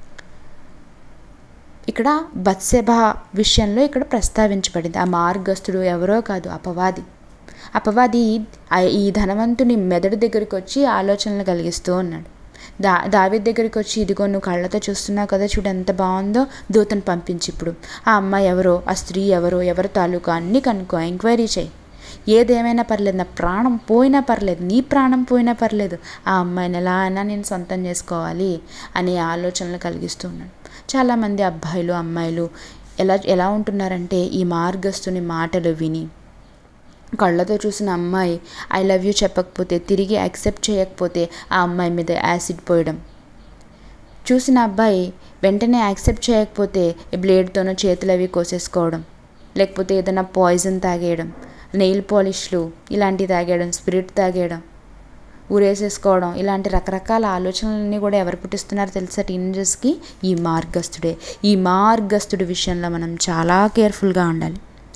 S1: ఇక్కడ బత్సెబా విషయంలో ఇక్కడ ప్రస్తావించబడింది ఆ మార్గస్థుడు ఎవరో కాదు అపవాది అపవాది ఆ- ఈ ధనవంతుని మెదడు దగ్గరికి వచ్చి ఆలోచనలు కలిగిస్తూ ఉన్నాడు దా దావి దగ్గరికి వచ్చి ఇదిగో నువ్వు కళ్ళతో చూస్తున్నావు కదా చూడు ఎంత బాగుందో దూతను పంపించి ఇప్పుడు ఆ అమ్మాయి ఎవరో ఆ స్త్రీ ఎవరో ఎవరి తాలూకా అన్నీ కనుక్కో ఎంక్వైరీ చేయి ఏదేమైనా పర్లేదు నా ప్రాణం పోయినా పర్లేదు నీ ప్రాణం పోయినా పర్లేదు ఆ అమ్మాయిని ఎలా అయినా నేను సొంతం చేసుకోవాలి అనే ఆలోచనలు కలిగిస్తూ ఉన్నాడు చాలామంది అబ్బాయిలు అమ్మాయిలు ఎలా ఎలా ఉంటున్నారంటే ఈ మార్గస్తుని మాటలు విని కళ్ళతో చూసిన అమ్మాయి ఐ లవ్ యూ చెప్పకపోతే తిరిగి యాక్సెప్ట్ చేయకపోతే ఆ అమ్మాయి మీద యాసిడ్ పోయడం చూసిన అబ్బాయి వెంటనే యాక్సెప్ట్ చేయకపోతే ఈ బ్లేడ్తోనో చేతులు అవి కోసేసుకోవడం లేకపోతే ఏదైనా పాయిజన్ తాగేయడం నెయిల్ పాలిష్లు ఇలాంటివి తాగేయడం స్పిరిట్ తాగేయడం ఊరేసేసుకోవడం ఇలాంటి రకరకాల ఆలోచనలన్నీ కూడా ఎవరు పుట్టిస్తున్నారో తెలుసా టీనేజర్స్కి ఈ మార్గస్థుడే ఈ మార్గస్థుడి విషయంలో మనం చాలా కేర్ఫుల్గా ఉండాలి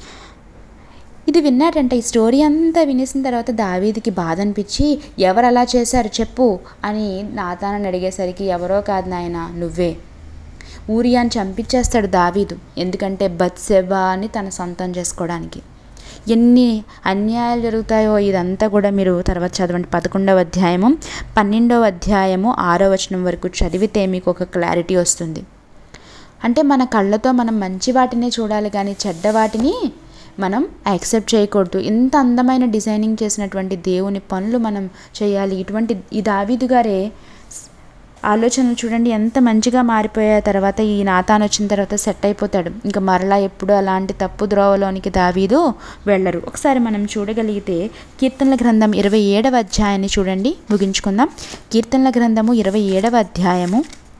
S1: ఇది విన్నాడంటే ఈ స్టోరీ అంతా వినేసిన తర్వాత దావీదికి బాధ అనిపించి ఎవరు అలా చేశారు చెప్పు అని నాతానని అడిగేసరికి ఎవరో కాదు నాయన నువ్వే ఊరియాని చంపించేస్తాడు దావీదు ఎందుకంటే బత్సెబాని తన సొంతం చేసుకోవడానికి ఎన్ని అన్యాయాలు జరుగుతాయో ఇదంతా కూడా మీరు తర్వాత చదవండి పదకొండవ అధ్యాయము పన్నెండవ అధ్యాయము ఆరో వచనం వరకు చదివితే మీకు ఒక క్లారిటీ వస్తుంది అంటే మన కళ్ళతో మనం మంచి వాటినే చూడాలి కానీ చెడ్డ వాటిని మనం యాక్సెప్ట్ చేయకూడదు ఇంత అందమైన డిజైనింగ్ చేసినటువంటి దేవుని పనులు మనం చేయాలి ఇటువంటి ఈ దావీదు గారే ఆలోచనలు చూడండి ఎంత మంచిగా మారిపోయా తర్వాత ఈ నాతాన్ వచ్చిన తర్వాత సెట్ అయిపోతాడు ఇంకా మరలా ఎప్పుడు అలాంటి తప్పు ద్రోవలోనికి దావీదు వెళ్ళరు ఒకసారి మనం చూడగలిగితే కీర్తనల గ్రంథం ఇరవై ఏడవ అధ్యాయాన్ని చూడండి ముగించుకుందాం కీర్తనల గ్రంథము ఇరవై ఏడవ అధ్యాయము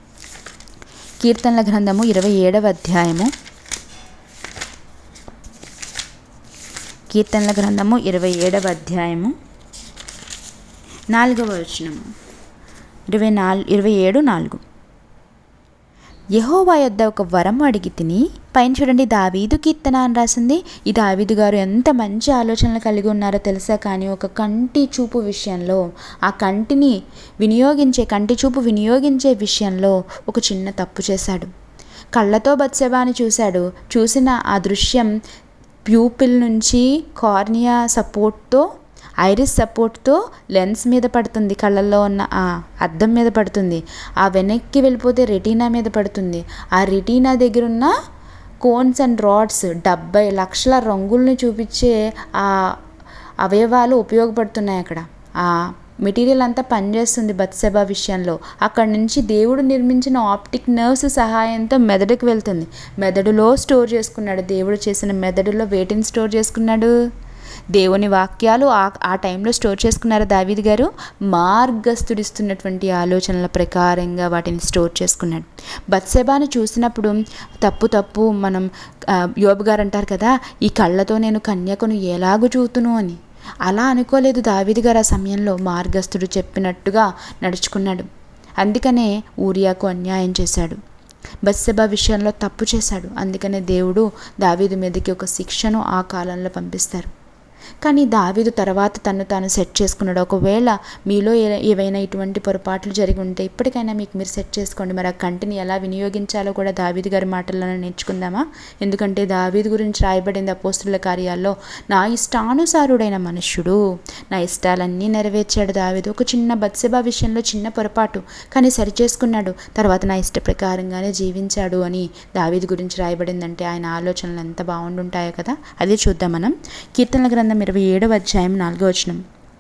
S1: కీర్తనల గ్రంథము ఇరవై ఏడవ అధ్యాయము కీర్తనల గ్రంథము ఇరవై ఏడవ అధ్యాయము నాలుగవ వచనము ఇరవై నాలుగు ఇరవై ఏడు నాలుగు యహోవా యొద్ద ఒక వరం అడిగి తిని పైన చూడండి దావీదు కీర్తన అని రాసింది ఈ దావీదు గారు ఎంత మంచి ఆలోచనలు కలిగి ఉన్నారో తెలుసా కానీ ఒక కంటి చూపు విషయంలో ఆ కంటిని వినియోగించే కంటి చూపు వినియోగించే విషయంలో ఒక చిన్న తప్పు చేశాడు కళ్ళతో బత్సెబాని చూశాడు చూసిన ఆ దృశ్యం ప్యూపిల్ నుంచి కార్నియా సపోర్ట్తో ఐరిస్ సపోర్ట్తో లెన్స్ మీద పడుతుంది కళ్ళల్లో ఉన్న ఆ అద్దం మీద పడుతుంది ఆ వెనక్కి వెళ్ళిపోతే రెటీనా మీద పడుతుంది ఆ రెటీనా దగ్గర ఉన్న కోన్స్ అండ్ రాడ్స్ డెబ్బై లక్షల రంగుల్ని చూపించే ఆ అవయవాలు ఉపయోగపడుతున్నాయి అక్కడ ఆ మెటీరియల్ అంతా పనిచేస్తుంది బత్సెబా విషయంలో అక్కడ నుంచి దేవుడు నిర్మించిన ఆప్టిక్ నర్వ్స్ సహాయంతో మెదడుకు వెళ్తుంది మెదడులో స్టోర్ చేసుకున్నాడు దేవుడు చేసిన మెదడులో వేటిని స్టోర్ చేసుకున్నాడు దేవుని వాక్యాలు ఆ ఆ టైంలో స్టోర్ చేసుకున్నారు దావీద్ గారు మార్గస్థుడిస్తున్నటువంటి ఆలోచనల ప్రకారంగా వాటిని స్టోర్ చేసుకున్నాడు బత్సెబాను చూసినప్పుడు తప్పు తప్పు మనం ఆ, యోబు గారు అంటారు కదా ఈ కళ్ళతో నేను కన్యకను ఎలాగూ చూతును అని అలా అనుకోలేదు దావీద్ గారు ఆ సమయంలో మార్గస్థుడు చెప్పినట్టుగా నడుచుకున్నాడు అందుకనే ఊరియాకు అన్యాయం చేశాడు బత్సెబా విషయంలో తప్పు చేశాడు అందుకనే దేవుడు దావీదు మీదకి ఒక శిక్షను ఆ కాలంలో పంపిస్తారు కానీ దావీదు తర్వాత తను తాను సెట్ చేసుకున్నాడు ఒకవేళ మీలో ఏ- ఏవైనా ఇటువంటి పొరపాట్లు జరిగి ఉంటే ఇప్పటికైనా మీకు మీరు సెట్ చేసుకోండి మరి ఆ కంటిని ఎలా వినియోగించాలో కూడా దావీదు గారి మాటల్లోనే నేర్చుకుందామా ఎందుకంటే దావీదు గురించి రాయబడింది అపోస్తుల కార్యాల్లో నా ఇష్టానుసారుడైన మనుష్యుడు నా ఇష్టాలన్నీ నెరవేర్చాడు దావీదు ఒక చిన్న బత్సెబా విషయంలో చిన్న పొరపాటు కానీ సరి చేసుకున్నాడు తర్వాత నా ఇష్ట ప్రకారంగానే జీవించాడు అని దావీదు గురించి రాయబడిందంటే ఆయన ఆలోచనలు ఎంత బాగుండుంటాయో కదా అదే చూద్దాం మనం కీర్తనల గ్రంథం ఇరవై ఏడవ అధ్యాయం నాలుగో వచనం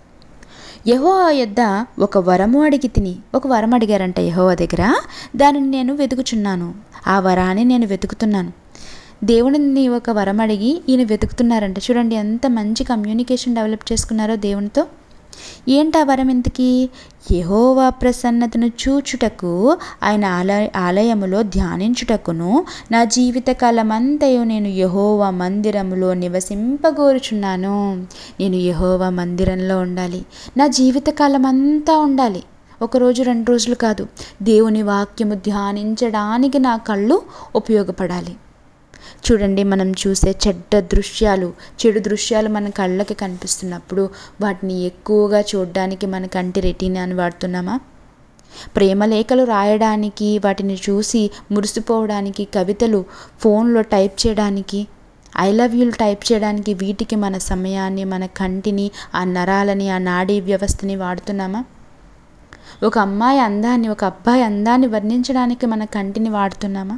S1: యెహోవా యొద్ద ఒక వరము అడిగి తిని ఒక వరం అడిగారంట యెహోవా దగ్గర దానిని నేను వెతుకుచున్నాను ఆ వరాన్ని నేను వెతుకుతున్నాను దేవుడిని ఒక వరం అడిగి ఈయన వెతుకుతున్నారంట చూడండి ఎంత మంచి కమ్యూనికేషన్ డెవలప్ చేసుకున్నారో దేవునితో ఏంటి ఆ వరం ఇంతకీ యెహోవా ప్రసన్నతను చూచుటకు ఆయన ఆలయ ఆలయములో ధ్యానించుటకును నా జీవితకాలమంతయు నేను యెహోవా మందిరములో నివసింపగోరుచున్నాను నేను యెహోవా మందిరంలో ఉండాలి నా జీవితకాలం అంతా ఉండాలి ఒక రోజు రెండు రోజులు కాదు దేవుని వాక్యము ధ్యానించడానికి నా కళ్ళు ఉపయోగపడాలి చూడండి మనం చూసే చెడ్డ దృశ్యాలు చెడు దృశ్యాలు మన కళ్ళకి కనిపిస్తున్నప్పుడు వాటిని ఎక్కువగా చూడడానికి మన కంటి రెటీనాని వాడుతున్నామా ప్రేమలేఖలు రాయడానికి వాటిని చూసి మురిసిపోవడానికి కవితలు ఫోన్లో టైప్ చేయడానికి ఐ లవ్ యూలు టైప్ చేయడానికి వీటికి మన సమయాన్ని మన కంటిని ఆ నరాలని ఆ నాడీ వ్యవస్థని వాడుతున్నామా ఒక అమ్మాయి అందాన్ని ఒక అబ్బాయి అందాన్ని వర్ణించడానికి మన కంటిని వాడుతున్నామా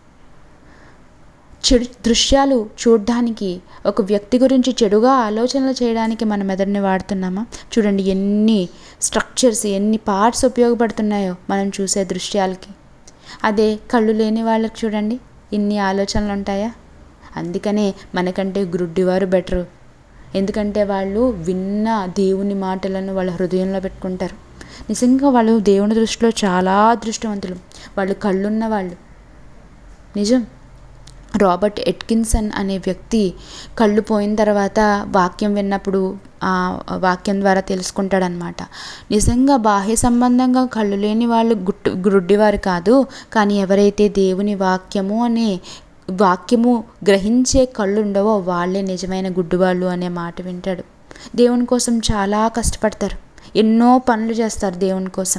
S1: చెడు దృశ్యాలు చూడడానికి ఒక వ్యక్తి గురించి చెడుగా ఆలోచనలు చేయడానికి మన మెదడుని వాడుతున్నామా చూడండి ఎన్ని స్ట్రక్చర్స్ ఎన్ని పార్ట్స్ ఉపయోగపడుతున్నాయో మనం చూసే దృశ్యాలకి అదే కళ్ళు లేని వాళ్ళకి చూడండి ఇన్ని ఆలోచనలు ఉంటాయా అందుకనే మనకంటే గురుడ్డివారు బెటరు ఎందుకంటే వాళ్ళు విన్న దేవుని మాటలను వాళ్ళ హృదయంలో పెట్టుకుంటారు నిజంగా వాళ్ళు దేవుని దృష్టిలో చాలా అదృష్టవంతులు వాళ్ళు కళ్ళున్న వాళ్ళు నిజం రాబర్ట్ ఎట్కిన్సన్ అనే వ్యక్తి కళ్ళు పోయిన తర్వాత వాక్యం విన్నప్పుడు ఆ వాక్యం ద్వారా తెలుసుకుంటాడనమాట నిజంగా బాహ్య సంబంధంగా కళ్ళు లేని వాళ్ళు గుట్టు గుడ్డివారు కాదు కానీ ఎవరైతే దేవుని వాక్యము అనే వాక్యము గ్రహించే కళ్ళు ఉండవో వాళ్ళే నిజమైన గుడ్డివాళ్ళు అనే మాట వింటాడు దేవుని కోసం చాలా కష్టపడతారు ఎన్నో పనులు చేస్తారు దేవుని కోసం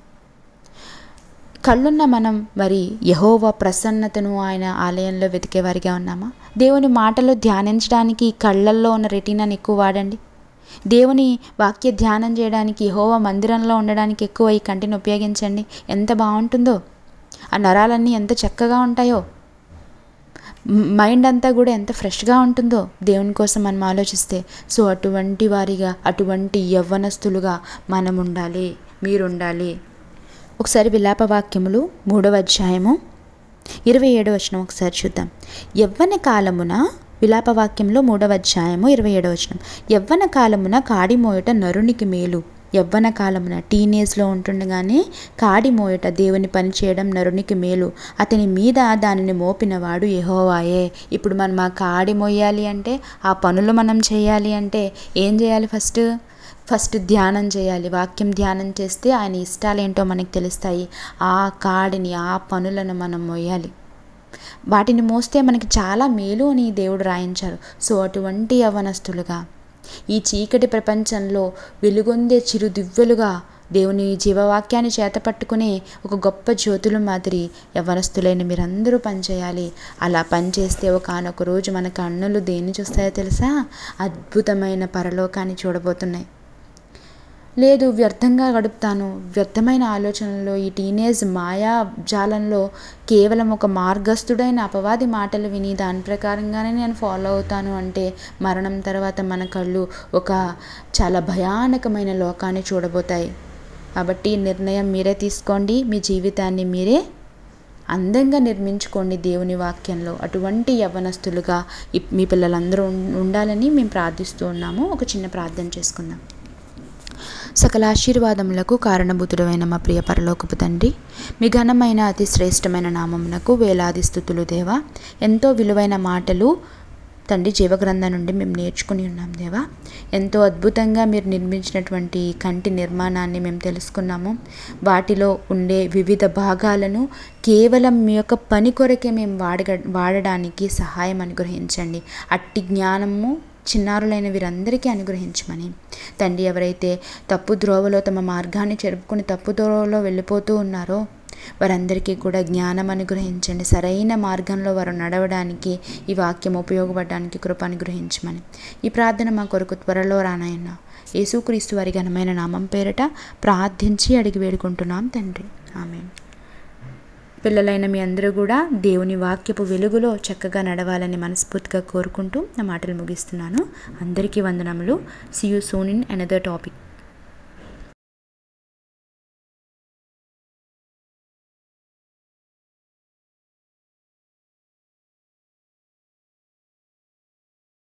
S1: కళ్ళున్న మనం మరి యహోవ ప్రసన్నతను ఆయన ఆలయంలో వెతికేవారిగా ఉన్నామా దేవుని మాటలు ధ్యానించడానికి కళ్ళల్లో ఉన్న రెటీనాని ఎక్కువ వాడండి దేవుని వాక్య ధ్యానం చేయడానికి యహోవ మందిరంలో ఉండడానికి ఎక్కువ ఈ కంటిని ఉపయోగించండి ఎంత బాగుంటుందో ఆ నరాలన్నీ ఎంత చక్కగా ఉంటాయో మైండ్ అంతా కూడా ఎంత ఫ్రెష్గా ఉంటుందో దేవుని కోసం మనం ఆలోచిస్తే సో అటువంటి వారిగా అటువంటి యవ్వనస్తులుగా మనం ఉండాలి మీరు ఉండాలి ఒకసారి విలాప వాక్యములు మూడవ అధ్యాయము ఇరవై ఏడవ వచనం ఒకసారి చూద్దాం యవ్వన కాలమున విలాప వాక్యంలో మూడవ అధ్యాయము ఇరవై ఏడవ వచనం యవ్వన కాలమున కాడి మోయట నరునికి మేలు యవ్వన కాలమున టీనేజ్లో ఉంటుండగానే కాడి మోయట దేవుని పని చేయడం నరునికి మేలు అతని మీద దానిని మోపినవాడు యెహోవాయే ఇప్పుడు మనం ఆ కాడి మోయాలి అంటే ఆ పనులు మనం చేయాలి అంటే ఏం చేయాలి ఫస్ట్ ఫస్ట్ ధ్యానం చేయాలి వాక్యం ధ్యానం చేస్తే ఆయన ఇష్టాలు ఏంటో మనకి తెలుస్తాయి ఆ కాడిని ఆ పనులను మనం మోయాలి వాటిని మోస్తే మనకి చాలా మేలు అని దేవుడు రాయించారు సో అటువంటి యవనస్తులుగా ఈ చీకటి ప్రపంచంలో వెలుగొందే చిరు దివ్వెలుగా దేవుని జీవవాక్యాన్ని చేతపట్టుకునే ఒక గొప్ప జ్యోతుల మాదిరి యవనస్తులైన మీరందరూ పనిచేయాలి అలా పనిచేస్తే ఒకనొక రోజు మన కన్నులు దేన్ని చూస్తాయో తెలుసా అద్భుతమైన పరలోకాన్ని చూడబోతున్నాయి లేదు వ్యర్థంగా గడుపుతాను వ్యర్థమైన ఆలోచనలో ఈ టీనేజ్ మాయా జాలంలో కేవలం ఒక మార్గస్థుడైన అపవాది మాటలు విని దాని ప్రకారంగానే నేను ఫాలో అవుతాను అంటే మరణం తర్వాత మన కళ్ళు ఒక చాలా భయానకమైన లోకాన్ని చూడబోతాయి కాబట్టి నిర్ణయం మీరే తీసుకోండి మీ జీవితాన్ని మీరే అందంగా నిర్మించుకోండి దేవుని వాక్యంలో అటువంటి యవ్వనస్తులుగా మీ పిల్లలందరూ ఉండాలని మేము ప్రార్థిస్తూ ఉన్నాము ఒక చిన్న ప్రార్థన చేసుకుందాం సకల ఆశీర్వాదములకు కారణభూతుడమైన మా ప్రియ పరలోకపు తండ్రి మీ ఘనమైన అతి శ్రేష్టమైన నామమునకు వేలాది స్థుతులు దేవా ఎంతో విలువైన మాటలు తండ్రి జీవగ్రంథం నుండి మేము నేర్చుకుని ఉన్నాం దేవా ఎంతో అద్భుతంగా మీరు నిర్మించినటువంటి కంటి నిర్మాణాన్ని మేము తెలుసుకున్నాము వాటిలో ఉండే వివిధ భాగాలను కేవలం మీ యొక్క పని కొరకే మేము వాడగ వాడడానికి సహాయం అనుగ్రహించండి అట్టి జ్ఞానము చిన్నారులైన వీరందరికీ అనుగ్రహించమని తండ్రి ఎవరైతే తప్పు ద్రోవలో తమ మార్గాన్ని చెరుపుకుని తప్పు ద్రోవలో వెళ్ళిపోతూ ఉన్నారో వారందరికీ కూడా జ్ఞానం అనుగ్రహించండి సరైన మార్గంలో వారు నడవడానికి ఈ వాక్యం ఉపయోగపడడానికి కృప అనుగ్రహించమని ఈ ప్రార్థన మా కొరకు త్వరలో రానాయన్న యేసుక్రీస్తు వారి ఘనమైన నామం పేరట ప్రార్థించి అడిగి వేడుకుంటున్నాం తండ్రి ఆమె పిల్లలైన మీ అందరూ కూడా దేవుని వాక్యపు వెలుగులో చక్కగా నడవాలని మనస్ఫూర్తిగా కోరుకుంటూ నా మాటలు ముగిస్తున్నాను అందరికీ వందనములు see you soon in another topic